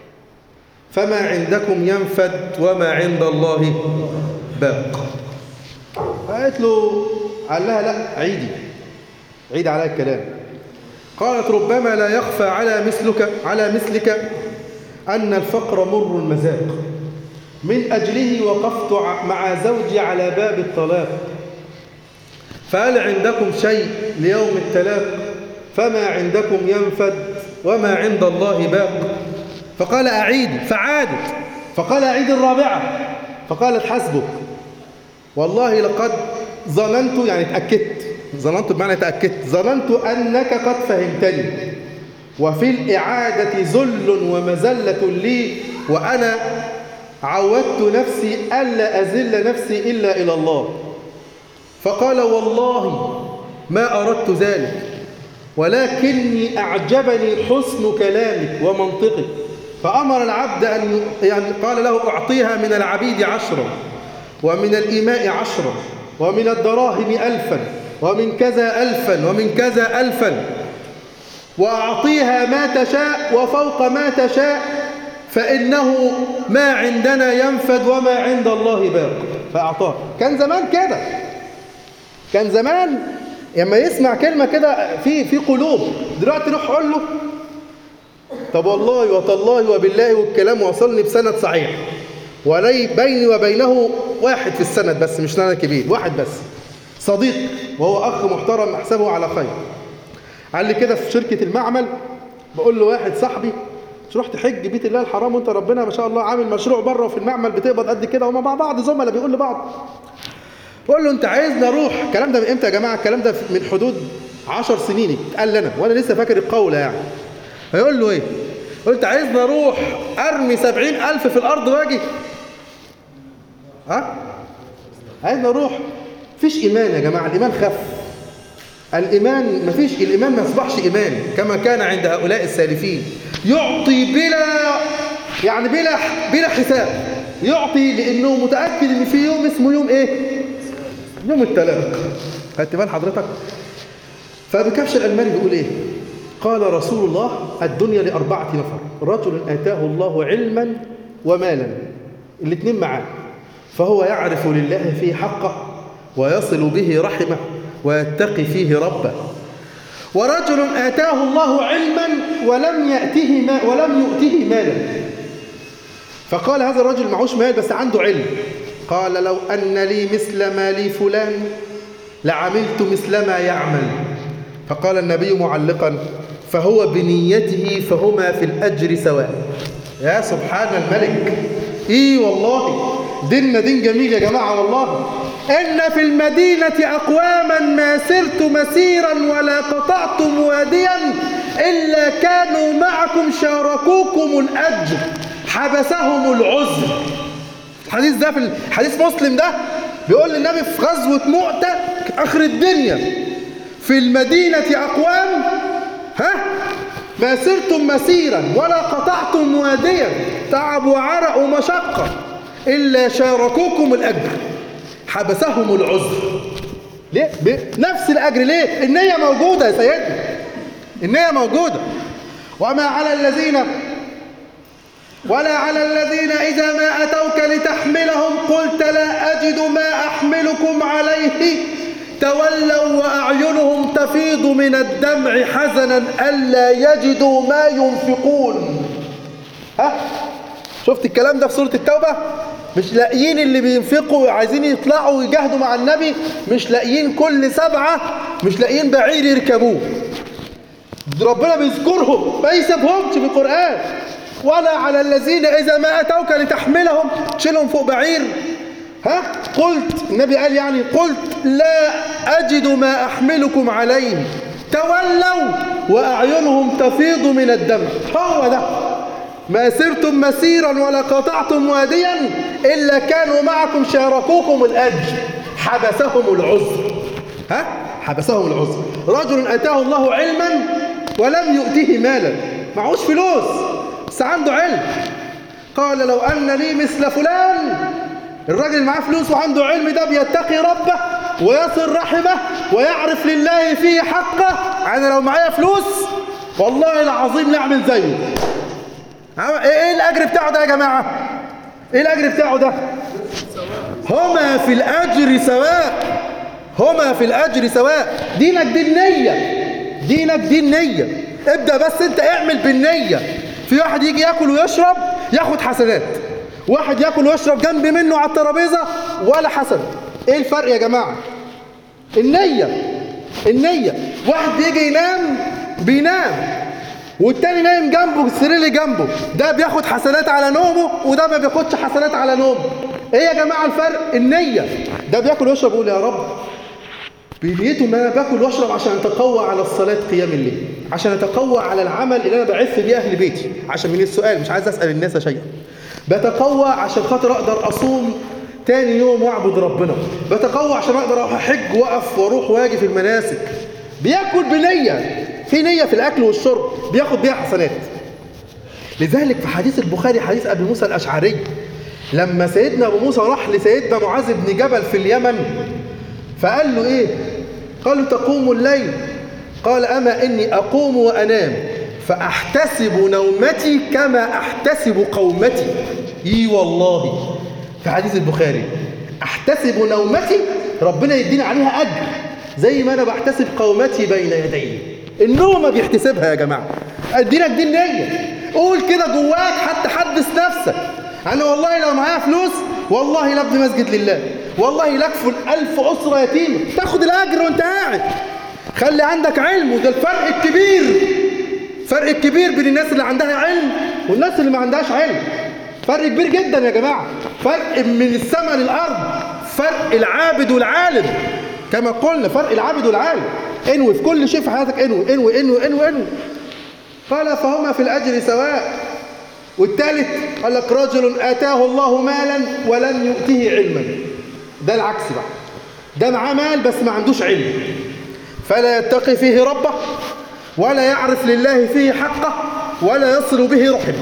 فما عندكم ينفد وما عند الله باق قالت له قال لها لا عيدي عيد على الكلام قالت ربما لا يخفى على مثلك على مثلك أن الفقر مر المذاق من أجله وقفت ع- مع زوجي على باب الطلاق فهل عندكم شيء ليوم التلاق فما عندكم ينفد وما عند الله باق فقال أعيد فعادت فقال أعيد الرابعة فقالت حسبك والله لقد ظننت يعني تأكدت ظننت بمعنى تأكدت ظننت أنك قد فهمتني وفي الإعادة ذل ومزلة لي وأنا عودت نفسي ألا أذل نفسي إلا إلى الله فقال والله ما أردت ذلك ولكني أعجبني حسن كلامك ومنطقك فأمر العبد أن يعني قال له أعطيها من العبيد عشرا ومن الإماء عشرا ومن الدراهم ألفا ومن كذا ألفا ومن كذا ألفا وأعطيها ما تشاء وفوق ما تشاء فإنه ما عندنا ينفد وما عند الله باق فأعطاه كان زمان كده كان زمان لما يسمع كلمة كده في في قلوب دلوقتي روح قول له طب والله وتالله وبالله والكلام وصلني بسند صحيح ولي بيني وبينه واحد في السند بس مش سند كبير واحد بس صديق وهو أخ محترم أحسبه على خير قال لي كده في شركة المعمل بقول له واحد صاحبي مش رحت حج بيت الله الحرام وانت ربنا ما شاء الله عامل مشروع بره وفي المعمل بتقبض قد كده وما مع بعض زملاء بيقول لبعض بقول له انت عايزني اروح الكلام ده من امتى يا جماعه الكلام ده من حدود 10 سنين اتقال لنا وانا لسه فاكر القول يعني هيقول له ايه قلت عايزني اروح ارمي 70000 في الارض واجي ها عايزني اروح مفيش ايمان يا جماعه الايمان خف الإيمان مفيش الإيمان ما يصبحش إيمان كما كان عند هؤلاء السالفين يعطي بلا يعني بلا بلا حساب يعطي لأنه متأكد إن في يوم اسمه يوم إيه؟ يوم التلاق خدت بال حضرتك؟ فبكبش الألماني بيقول إيه؟ قال رسول الله الدنيا لأربعة نفر رجل آتاه الله علما ومالا الاثنين معاه فهو يعرف لله فيه حقه ويصل به رحمه ويتقي فيه ربه ورجل آتاه الله علما ولم يأته ما ولم يؤته مالا فقال هذا الرجل معهوش مال بس عنده علم قال لو أن لي مثل ما لي فلان لعملت مثل ما يعمل فقال النبي معلقا فهو بنيته فهما في الأجر سواء يا سبحان الملك إيه والله ديننا دين جميل يا جماعة والله إن في المدينة أقواما ما سرت مسيرا ولا قطعتم واديا إلا كانوا معكم شاركوكم الأجر حبسهم العذر الحديث ده في حديث مسلم ده بيقول للنبي في غزوة مؤتة آخر الدنيا في المدينة أقوام ها ما سرتم مسيرا ولا قطعتم واديا تعب وعرق ومشقة إلا شاركوكم الأجر حبسهم العذر ليه؟ نفس الأجر ليه؟ النية موجودة يا سيدنا النية موجودة وما على الذين ولا على الذين إذا ما أتوك لتحملهم قلت لا أجد ما أحملكم عليه تولوا وأعينهم تفيض من الدمع حزنا ألا يجدوا ما ينفقون ها شفت الكلام ده في سورة التوبة مش لاقيين اللي بينفقوا عايزين يطلعوا ويجاهدوا مع النبي مش لاقيين كل سبعة مش لاقيين بعير يركبوه ربنا بيذكرهم ما يسيبهمش في القرآن ولا على الذين إذا ما أتوك لتحملهم تشيلهم فوق بعير ها قلت النبي قال يعني قلت لا أجد ما أحملكم عليه تولوا وأعينهم تفيض من الدم هو ده ما سرتم مسيرا ولا قطعتم واديا إلا كانوا معكم شاركوكم الأجر حبسهم العذر ها حبسهم العذر رجل أتاه الله علما ولم يؤته مالا معهوش فلوس بس عنده علم قال لو أن لي مثل فلان الراجل اللي معاه فلوس وعنده علم ده بيتقي ربه ويصل رحمه ويعرف لله فيه حقه انا لو معايا فلوس والله العظيم لا اعمل زيه ايه الاجر بتاعه ده يا جماعه ايه الاجر بتاعه ده هما في الاجر سواء هما في الاجر سواء دينك دي النيه دينك دي النيه ابدا بس انت اعمل بالنيه في واحد يجي ياكل ويشرب ياخد حسنات واحد ياكل ويشرب جنب منه على الترابيزه ولا حسن ايه الفرق يا جماعه النيه النيه واحد بيجي ينام بينام والتاني نايم جنبه السرير اللي جنبه ده بياخد حسنات على نومه وده ما بياخدش حسنات على نومه ايه يا جماعه الفرق النيه ده بياكل ويشرب يقول يا رب بنيته ان انا باكل واشرب عشان اتقوى على الصلاه قيام الليل عشان اتقوى على العمل اللي انا بعث بيه اهل بيتي عشان من السؤال مش عايز اسال الناس شيئا بتقوى عشان خاطر اقدر اصوم تاني يوم واعبد ربنا بتقوى عشان اقدر اروح احج واقف واروح واجي في المناسك بياكل بنيه في نيه في الاكل والشرب بياخد بيها حسنات لذلك في حديث البخاري حديث ابي موسى الاشعري لما سيدنا ابو موسى راح لسيدنا معاذ بن جبل في اليمن فقال له ايه قالوا تقوم الليل قال اما اني اقوم وانام فاحتسب نومتي كما احتسب قومتي اي والله في حديث البخاري احتسب نومتي ربنا يديني عليها اجر زي ما انا بحتسب قومتي بين يدي النومه بيحتسبها يا جماعه ادينك دي النيه قول كده جواك حتى حدث نفسك انا والله لو معايا فلوس والله لابني مسجد لله والله لاكفل ألف أسرة يتيمة تاخد الأجر وانت قاعد خلي عندك علم وده الفرق الكبير فرق الكبير بين الناس اللي عندها علم والناس اللي ما عندهاش علم فرق كبير جدا يا جماعة فرق من السماء للأرض فرق العابد والعالم كما قلنا فرق العابد والعالم انوي في كل شيء في حياتك انوي انوي انوي انوي انوي قال فهما في الأجر سواء والثالث قال لك رجل آتاه الله مالا ولم يؤته علما ده العكس بقى ده معاه مال بس ما عندوش علم فلا يتقي فيه ربه ولا يعرف لله فيه حقه ولا يصل به رحمه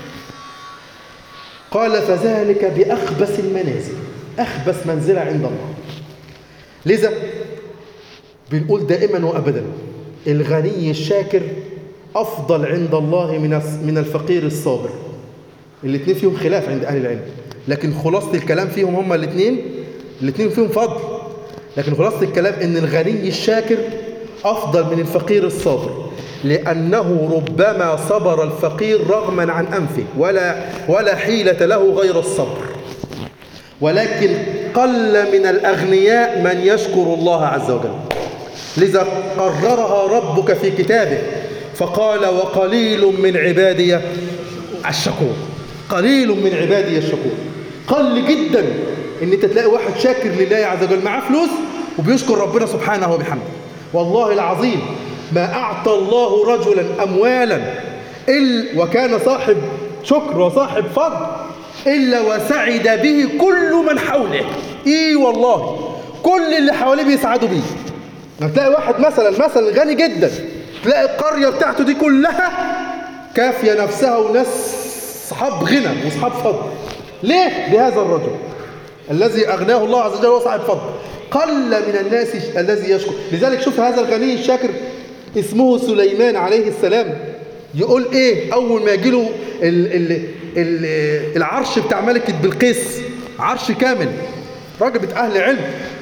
قال فذلك بأخبث المنازل أخبث منزلة عند الله لذا بنقول دائما وأبدا الغني الشاكر أفضل عند الله من من الفقير الصابر الاثنين فيهم خلاف عند أهل العلم لكن خلاصة الكلام فيهم هما الاثنين الاثنين فيهم فضل لكن خلاصة الكلام ان الغني الشاكر افضل من الفقير الصابر لانه ربما صبر الفقير رغما عن انفه ولا ولا حيلة له غير الصبر ولكن قل من الاغنياء من يشكر الله عز وجل لذا قررها ربك في كتابه فقال وقليل من عبادي الشكور قليل من عبادي الشكور قل جدا ان انت تلاقي واحد شاكر لله عز وجل معاه فلوس وبيشكر ربنا سبحانه وبحمده والله العظيم ما اعطى الله رجلا اموالا إلا وكان صاحب شكر وصاحب فضل الا وسعد به كل من حوله ايه والله كل اللي حواليه بيسعدوا بيه لما تلاقي واحد مثلا مثلا غني جدا تلاقي القريه بتاعته دي كلها كافيه نفسها وناس اصحاب غنى واصحاب فضل ليه بهذا الرجل الذي اغناه الله عز وجل وصاحب فضل قل من الناس الذي يشكر لذلك شوف هذا الغني الشاكر اسمه سليمان عليه السلام يقول ايه اول ما يجي له ال ال ال العرش بتاع ملكه بلقيس عرش كامل راجل بتاع اهل علم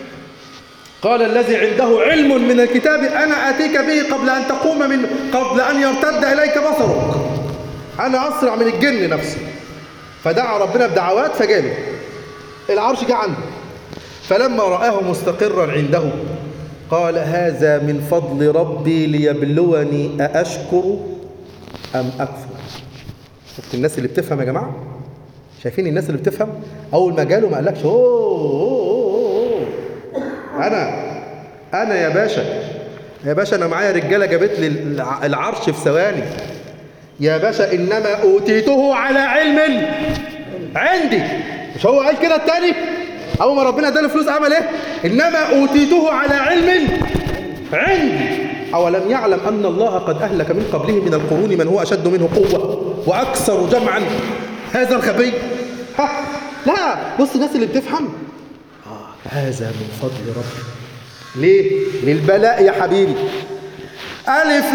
قال الذي عنده علم من الكتاب انا اتيك به قبل ان تقوم من قبل ان يرتد اليك بصرك انا اسرع من الجن نفسه فدعا ربنا بدعوات فجاله العرش جه عنده فلما رآه مستقرا عنده قال هذا من فضل ربي ليبلوني أأشكر أم أكفر شفت الناس اللي بتفهم يا جماعة شايفين الناس اللي بتفهم أول ما جاله ما قالكش أوه, أوه, أوه, أوه أنا أنا يا باشا يا باشا أنا معايا رجالة جابت لي الع- العرش في ثواني يا باشا إنما أوتيته على علم عندي مش هو قال كده التاني اول ما ربنا اداله فلوس عمل ايه انما اوتيته على علم عندي اولم يعلم ان الله قد اهلك من قبله من القرون من هو اشد منه قوه واكثر جمعا هذا الغبي ها لا بص الناس اللي بتفهم آه هذا من فضل ربي ليه للبلاء يا حبيبي ألف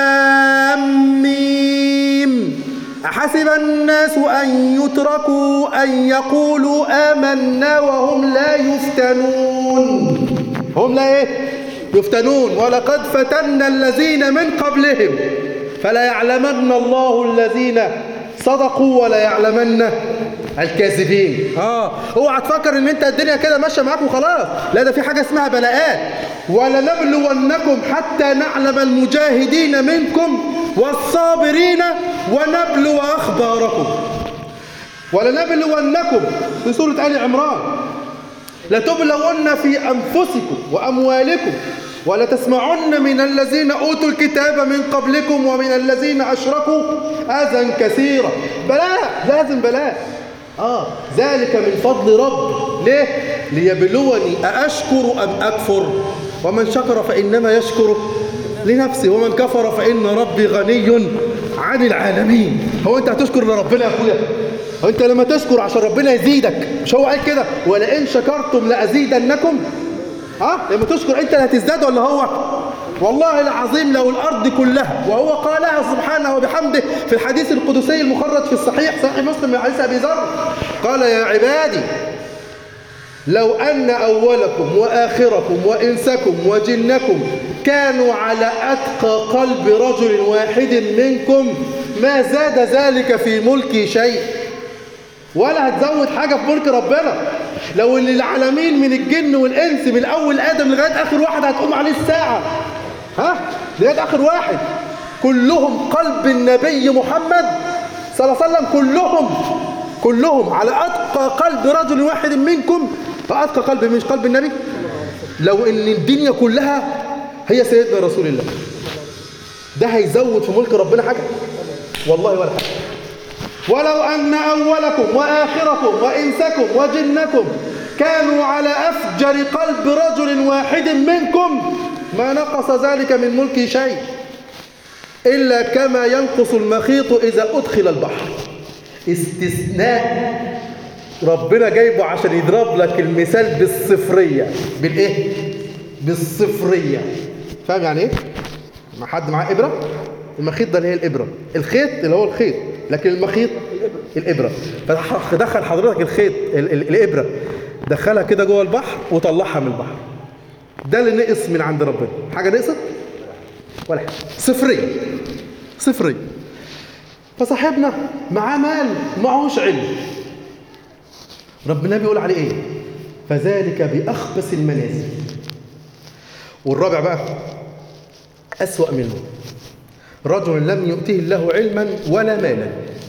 لام ميم أحسب الناس أن يتركوا أن يقولوا آمنا وهم لا يفتنون هم لا إيه؟ يفتنون ولقد فتنا الذين من قبلهم فلا يعلمن الله الذين صدقوا ولا يعلمن الكاذبين اه اوعى تفكر ان انت الدنيا كده ماشيه معاك وخلاص لا ده في حاجه اسمها بلاءات ولنبلونكم حتى نعلم المجاهدين منكم والصابرين ونبلو اخباركم ولنبلونكم في سوره ال عمران لتبلون في انفسكم واموالكم ولتسمعن من الذين اوتوا الكتاب من قبلكم ومن الذين اشركوا اذى كثيرا بلاء لازم بلاء اه ذلك من فضل ربي ليه ليبلوني ااشكر ام اكفر ومن شكر فانما يشكر لنفسه ومن كفر فان ربي غني عن العالمين هو انت هتشكر لربنا يا اخويا هو انت لما تشكر عشان ربنا يزيدك مش هو قال كده ولئن شكرتم لازيدنكم ها لما تشكر انت اللي هتزداد ولا هو والله العظيم لو الارض كلها وهو قالها سبحانه وبحمده في الحديث القدسي المخرج في الصحيح صحيح مسلم من حديث ابي ذر قال يا عبادي لو ان اولكم واخركم وانسكم وجنكم كانوا على اتقى قلب رجل واحد منكم ما زاد ذلك في ملكي شيء ولا هتزود حاجة في ملك ربنا لو اللي العالمين من الجن والإنس من أول آدم لغاية آخر واحد هتقوم عليه الساعة ها لغاية آخر واحد كلهم قلب النبي محمد صلى الله عليه وسلم كلهم كلهم على أتقى قلب رجل واحد منكم أتقى قلب مش قلب النبي لو إن الدنيا كلها هي سيدنا رسول الله ده هيزود في ملك ربنا حاجة والله ولا حاجة ولو أن أولكم وآخركم وإنسكم وجنكم كانوا على أفجر قلب رجل واحد منكم ما نقص ذلك من ملكي شيء إلا كما ينقص المخيط إذا أدخل البحر استثناء ربنا جايبه عشان يضرب لك المثال بالصفرية بالإيه؟ بالصفرية فاهم يعني إيه؟ ما حد معاه إبرة المخيط ده اللي هي الإبرة الخيط اللي هو الخيط لكن المخيط الإبرة فدخل حضرتك الخيط ال ال الإبرة دخلها كده جوه البحر وطلعها من البحر ده اللي نقص من عند ربنا حاجة نقصت ولا حاجة صفرية صفرية فصاحبنا معاه مال معهوش علم ربنا بيقول عليه ايه فذلك بأخبث المنازل والرابع بقى أسوأ منه رجل لم يؤته الله علما ولا مالا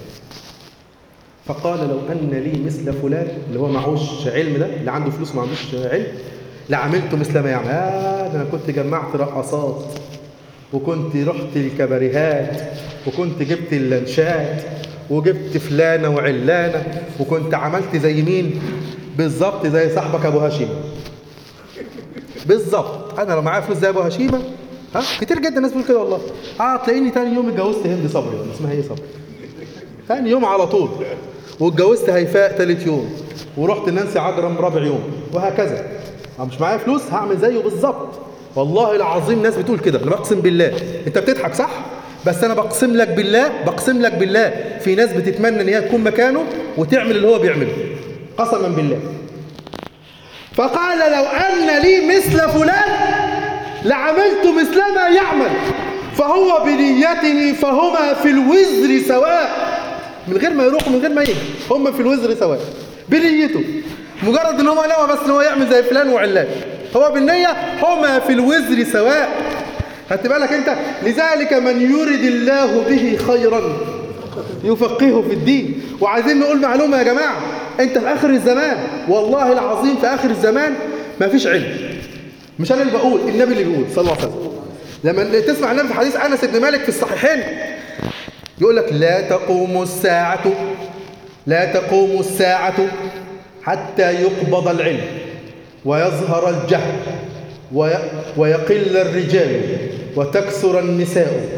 فقال لو أن لي مثل فلان اللي هو معهوش علم ده اللي عنده فلوس ما عندوش علم لعملت مثل ما يعمل آه ده أنا كنت جمعت رقصات وكنت رحت الكباريهات وكنت جبت اللانشات وجبت فلانة وعلانة وكنت عملت زي مين بالظبط زي صاحبك أبو هشيم بالظبط أنا لو معايا فلوس زي أبو هشيمة ها كتير جدا الناس بتقول كده والله اه تلاقيني تاني يوم اتجوزت هند صبري ولا اسمها ايه صبري تاني يوم على طول واتجوزت هيفاء تالت يوم ورحت نانسي عجرم رابع يوم وهكذا أنا مش معايا فلوس هعمل زيه بالظبط والله العظيم ناس بتقول كده انا بقسم بالله انت بتضحك صح بس انا بقسم لك بالله بقسم لك بالله في ناس بتتمنى ان هي تكون مكانه وتعمل اللي هو بيعمله قسما بالله فقال لو ان لي مثل فلان لعملت مثل ما يعمل فهو بنيته فهما في الوزر سواء من غير ما يروح من غير ما يجي هم في الوزر سواء بنيته مجرد ان هو نوى بس ان هو يعمل زي فلان وعلان هو بالنية هما في الوزر سواء خدت بالك انت لذلك من يرد الله به خيرا يفقهه في الدين وعايزين نقول معلومة يا جماعة انت في اخر الزمان والله العظيم في اخر الزمان ما فيش علم مش انا اللي بقول النبي اللي بيقول صلى الله عليه وسلم لما تسمع النبي في حديث انس بن مالك في الصحيحين يقول لك لا تقوم الساعة لا تقوم الساعة حتى يقبض العلم ويظهر الجهل وي ويقل الرجال وتكثر النساء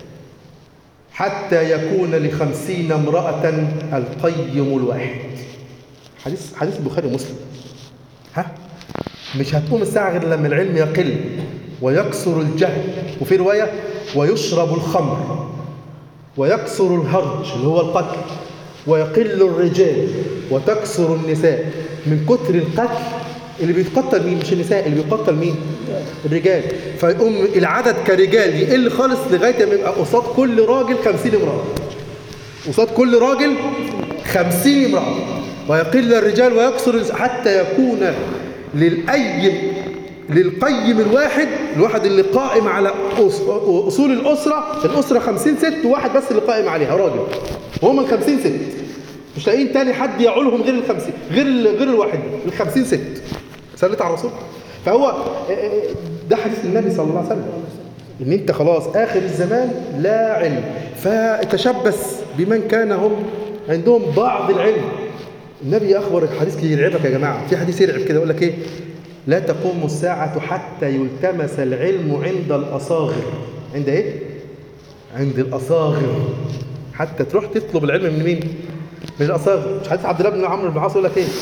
حتى يكون لخمسين امرأة القيم الواحد حديث حديث البخاري ومسلم ها مش هتقوم الساعة غير لما العلم يقل ويكثر الجهل وفي رواية ويشرب الخمر ويكثر الهرج اللي هو القتل ويقل الرجال وتكثر النساء من كتر القتل اللي بيتقتل مين مش النساء اللي بيقتل مين الرجال فيقوم العدد كرجال يقل خالص لغايه ما يبقى قصاد كل راجل 50 امراه قصاد كل راجل 50 امراه ويقل الرجال ويكثر حتى يكون للأيم للقيم الواحد الواحد اللي قائم على أصول الأسرة الأسرة 50 ست وواحد بس اللي قائم عليها راجل وهم ال 50 ست مش لاقيين تاني حد يعولهم غير ال 50 غير ال غير الواحد ال 50 ست صليت على الرسول فهو ده حديث النبي صلى الله عليه وسلم ان انت خلاص اخر الزمان لا علم فتشبث بمن كان هم عندهم بعض العلم النبي اخبر الحديث يرعبك يا جماعه في حديث يرعب كده يقول لك ايه لا تقوم الساعة حتى يلتمس العلم عند الأصاغر عند إيه؟ عند الأصاغر حتى تروح تطلب العلم من مين؟ من الأصاغر مش حديث عبد الله بن عمرو بن العاص يقول لك إيه؟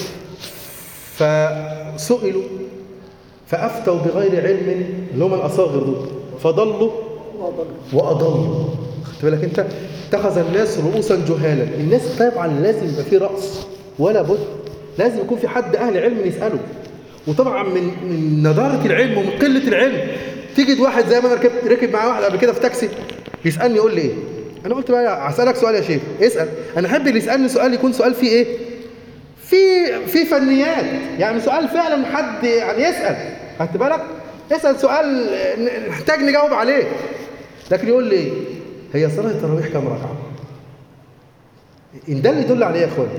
فسئلوا فأفتوا بغير علم اللي هم الأصاغر دول فضلوا وأضلوا خدت بالك أنت اتخذ الناس رؤوسا جهالا الناس طبعا لازم يبقى في رأس ولا بد لازم يكون في حد أهل علم يسأله وطبعا من من نضاره العلم ومن قله العلم تجد واحد زي ما انا ركبت ركب معايا واحد قبل كده في تاكسي يسالني يقول لي ايه انا قلت بقى هسالك سؤال يا شيخ اسال انا احب اللي يسالني سؤال يكون سؤال فيه ايه في في فنيات يعني سؤال فعلا حد يعني يسال خدت بالك اسال سؤال نحتاج نجاوب عليه لكن يقول لي ايه هي صلاه التراويح كام ركعه ان ده اللي يدل عليه يا اخوان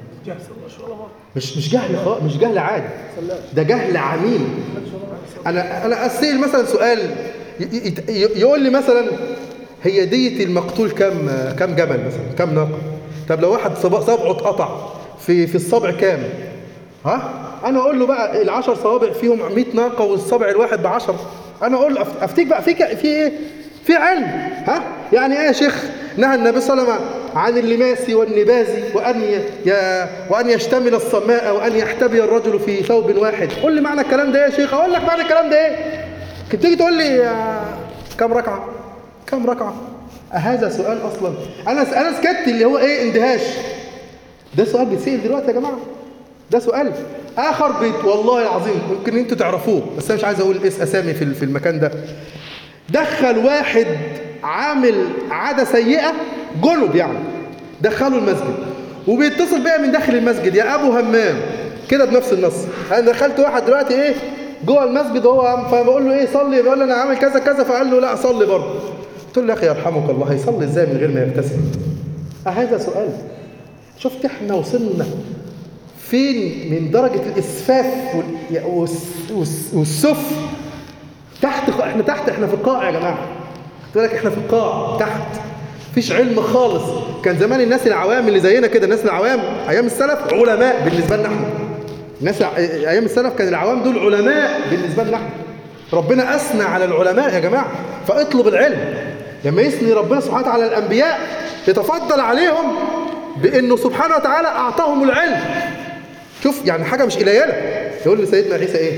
مش مش جهل خالص مش جهل عادي ده جهل عميم انا انا اسال مثلا سؤال يقول لي مثلا هي دية المقتول كم كم جبل مثلا كم ناقه طب لو واحد صبعه اتقطع في في الصبع كام ها انا اقول له بقى العشر صوابع فيهم 100 ناقه والصبع الواحد ب 10 انا اقول له افتيك بقى في في ايه في علم ها يعني ايه يا شيخ نهى النبي صلى الله عليه وسلم عن اللماس والنباز وأن ي... وأن يشتمل الصماء وأن يحتبي الرجل في ثوب واحد قول لي معنى الكلام ده إيه يا شيخ أقول لك معنى الكلام ده إيه كنت تيجي تقول لي كم ركعة كم ركعة هذا سؤال أصلا أنا أنا سكت اللي هو إيه اندهاش ده سؤال بيتسأل دلوقتي يا جماعة ده سؤال آخر بيت والله العظيم ممكن أنتوا تعرفوه بس أنا مش عايز أقول اس أسامي في في المكان ده دخل واحد عامل عادة سيئة جنب يعني دخله المسجد وبيتصل بيا من داخل المسجد يا ابو همام كده بنفس النص انا دخلت واحد دلوقتي ايه جوه المسجد هو فبقول له ايه صلي بيقول له انا عامل كذا كذا فقال له لا صلي برضه قلت له يا اخي يرحمك الله هيصلي ازاي من غير ما يغتسل هذا سؤال شفت احنا وصلنا فين من درجة الإسفاف وال- والس- والس- والسف تحت احنا تحت احنا في القاع يا جماعة قلت لك احنا في القاع تحت مفيش علم خالص كان زمان الناس العوام اللي زينا كده الناس العوام ايام السلف علماء بالنسبة لنا احنا الناس الع- ايام السلف كان العوام دول علماء بالنسبة لنا احنا ربنا اثنى على العلماء يا جماعة فاطلب العلم لما يثني ربنا سبحانه وتعالى على الانبياء يتفضل عليهم بانه سبحانه وتعالى اعطاهم العلم شوف يعني حاجة مش قليلة يقول لسيدنا عيسى ايه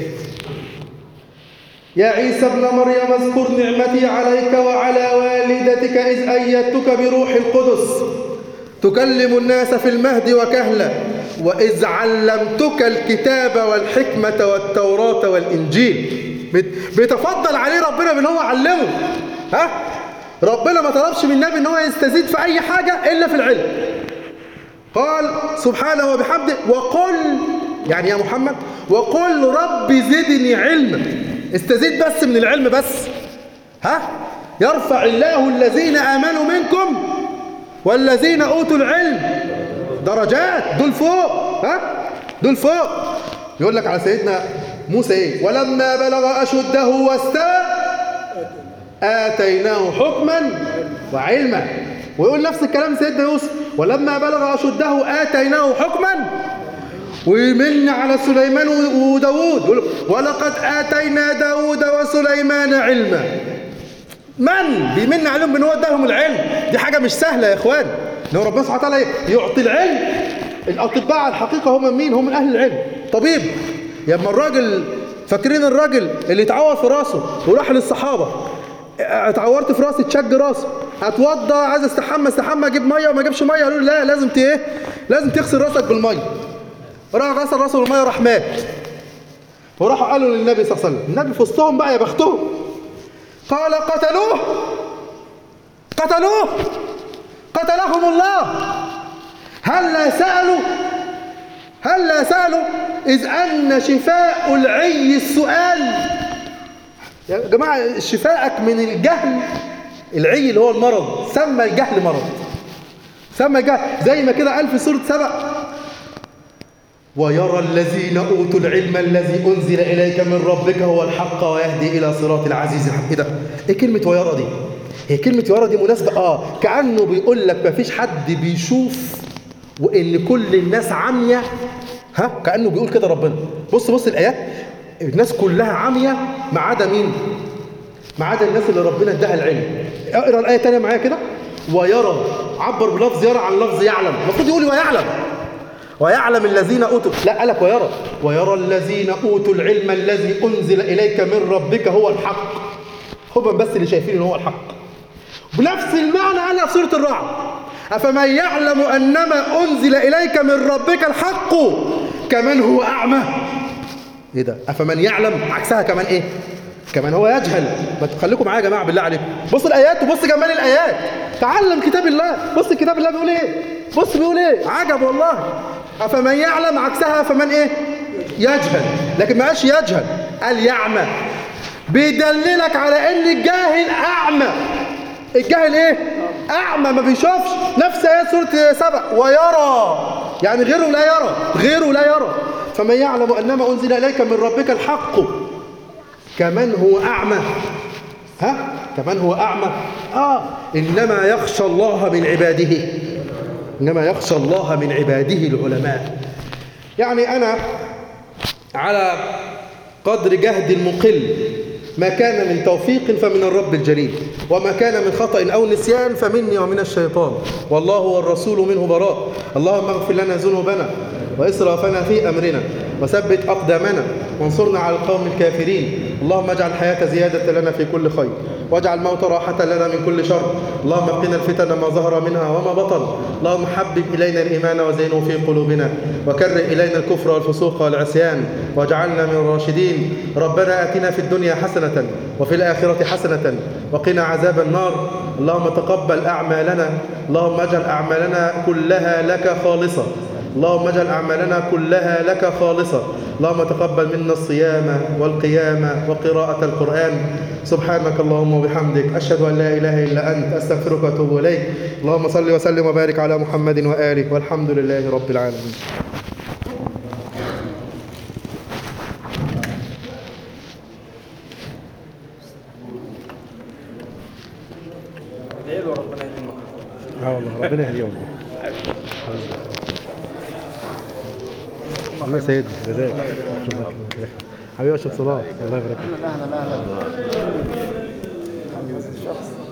يا عيسى ابن مريم اذكر نعمتي عليك وعلى والدتك إذ أيدتك بروح القدس تكلم الناس في المهد وكهلا وإذ علمتك الكتاب والحكمة والتوراة والإنجيل بت- بيتفضل عليه ربنا بأن هو علمه ها ربنا ما طلبش من النبي ان هو يستزيد في أي حاجة إلا في العلم قال سبحانه وبحمده وقل يعني يا محمد وقل رب زدني علما استزيد بس من العلم بس ها يرفع الله الذين آمنوا منكم والذين أوتوا العلم درجات دول فوق ها دول فوق يقول لك على سيدنا موسى ايه ولما بلغ أشده واستوى آتيناه حكما وعلما ويقول نفس الكلام سيدنا يوسف ولما بلغ أشده آتيناه حكما ويمن على سليمان وداود يقول ولقد آتينا داود وسليمان علما من بيمن عليهم بان هو اداهم العلم دي حاجة مش سهلة يا اخوان ان هو ربنا سبحانه وتعالى يعطي العلم الاطباء على الحقيقة هم مين هم من اهل العلم طبيب لما الراجل فاكرين الراجل اللي اتعور في راسه وراح للصحابة اتعورت في راسي تشج راسه اتوضى عايز استحمى استحمى اجيب ميه وما اجيبش ميه قالوا له لا لازم ت ايه لازم تغسل راسك بالميه راح غسل راسه بالميه راح مات وراحوا قالوا للنبي صلى الله عليه وسلم النبي في وسطهم بقى يا بختهم قال قتلوه قتلوه قتلهم الله هل لا سألوا هل لا سألوا إذ أن شفاء العي السؤال يا جماعة شفاءك من الجهل العي اللي هو المرض سمى الجهل مرض سمى الجهل زي ما كده قال في سورة سبأ ويرى الذين أوتوا العلم الذي أنزل إليك من ربك هو الحق ويهدي إلى صراط العزيز الحميد إيه ده؟ إيه كلمة ويرى دي؟ هي كلمة ويرى دي مناسبة آه كأنه بيقول لك مفيش حد بيشوف وإن كل الناس عمية ها كأنه بيقول كده ربنا بص بص الآيات الناس كلها عمية ما عدا مين؟ ما عدا الناس اللي ربنا اداها العلم اقرا الآية تانية معايا كده ويرى عبر بلفظ يرى عن لفظ يعلم المفروض يقول ويعلم ويعلم الذين اوتوا لا قالك ويرى ويرى الذين اوتوا العلم الذي انزل اليك من ربك هو الحق هم بس اللي شايفين ان هو الحق بنفس المعنى قالها في سوره الرعد افمن يعلم انما انزل اليك من ربك الحق كمن هو اعمى ايه ده افمن يعلم عكسها كمان ايه كمان هو يجهل ما تخليكم معايا يا جماعه بالله عليكم بص الايات وبص جمال الايات تعلم كتاب الله بص كتاب الله بيقول ايه بص بيقول ايه عجب والله افمن يعلم عكسها فمن ايه يجهل لكن ما قالش يجهل قال يعمى بيدللك على ان الجاهل اعمى الجاهل ايه اعمى ما بيشوفش نفس ايات سوره سبع ويرى يعني غيره لا يرى غيره لا يرى فمن يعلم انما انزل اليك من ربك الحق كمن هو اعمى ها كمن هو اعمى اه انما يخشى الله من عباده انما يخشى الله من عباده العلماء يعني انا على قدر جهد المقل ما كان من توفيق فمن الرب الجليل وما كان من خطأ أو نسيان فمني ومن الشيطان والله والرسول منه براء اللهم اغفر لنا ذنوبنا وإسرافنا في أمرنا وثبت أقدامنا وانصرنا على القوم الكافرين اللهم اجعل الحياة زيادة لنا في كل خير واجعل الموت راحة لنا من كل شر اللهم قنا الفتن ما ظهر منها وما بطن اللهم حبب إلينا الإيمان وزينه في قلوبنا وكره إلينا الكفر والفسوق والعصيان واجعلنا من الراشدين ربنا آتنا في الدنيا حسنة وفي الآخرة حسنة وقنا عذاب النار اللهم تقبل أعمالنا اللهم اجعل أعمالنا كلها لك خالصة اللهم اجعل أعمالنا كلها لك خالصة اللهم تقبل منا الصيام والقيام وقراءة القرآن سبحانك اللهم وبحمدك أشهد أن لا إله إلا أنت أستغفرك وأتوب إليك اللهم صل وسلم وبارك على محمد وآله والحمد لله رب العالمين اه والله ربنا يهديهم الله سيدنا جزاك حبيبي اشرف صلاح الله يبارك فيك اهلا اهلا اهلا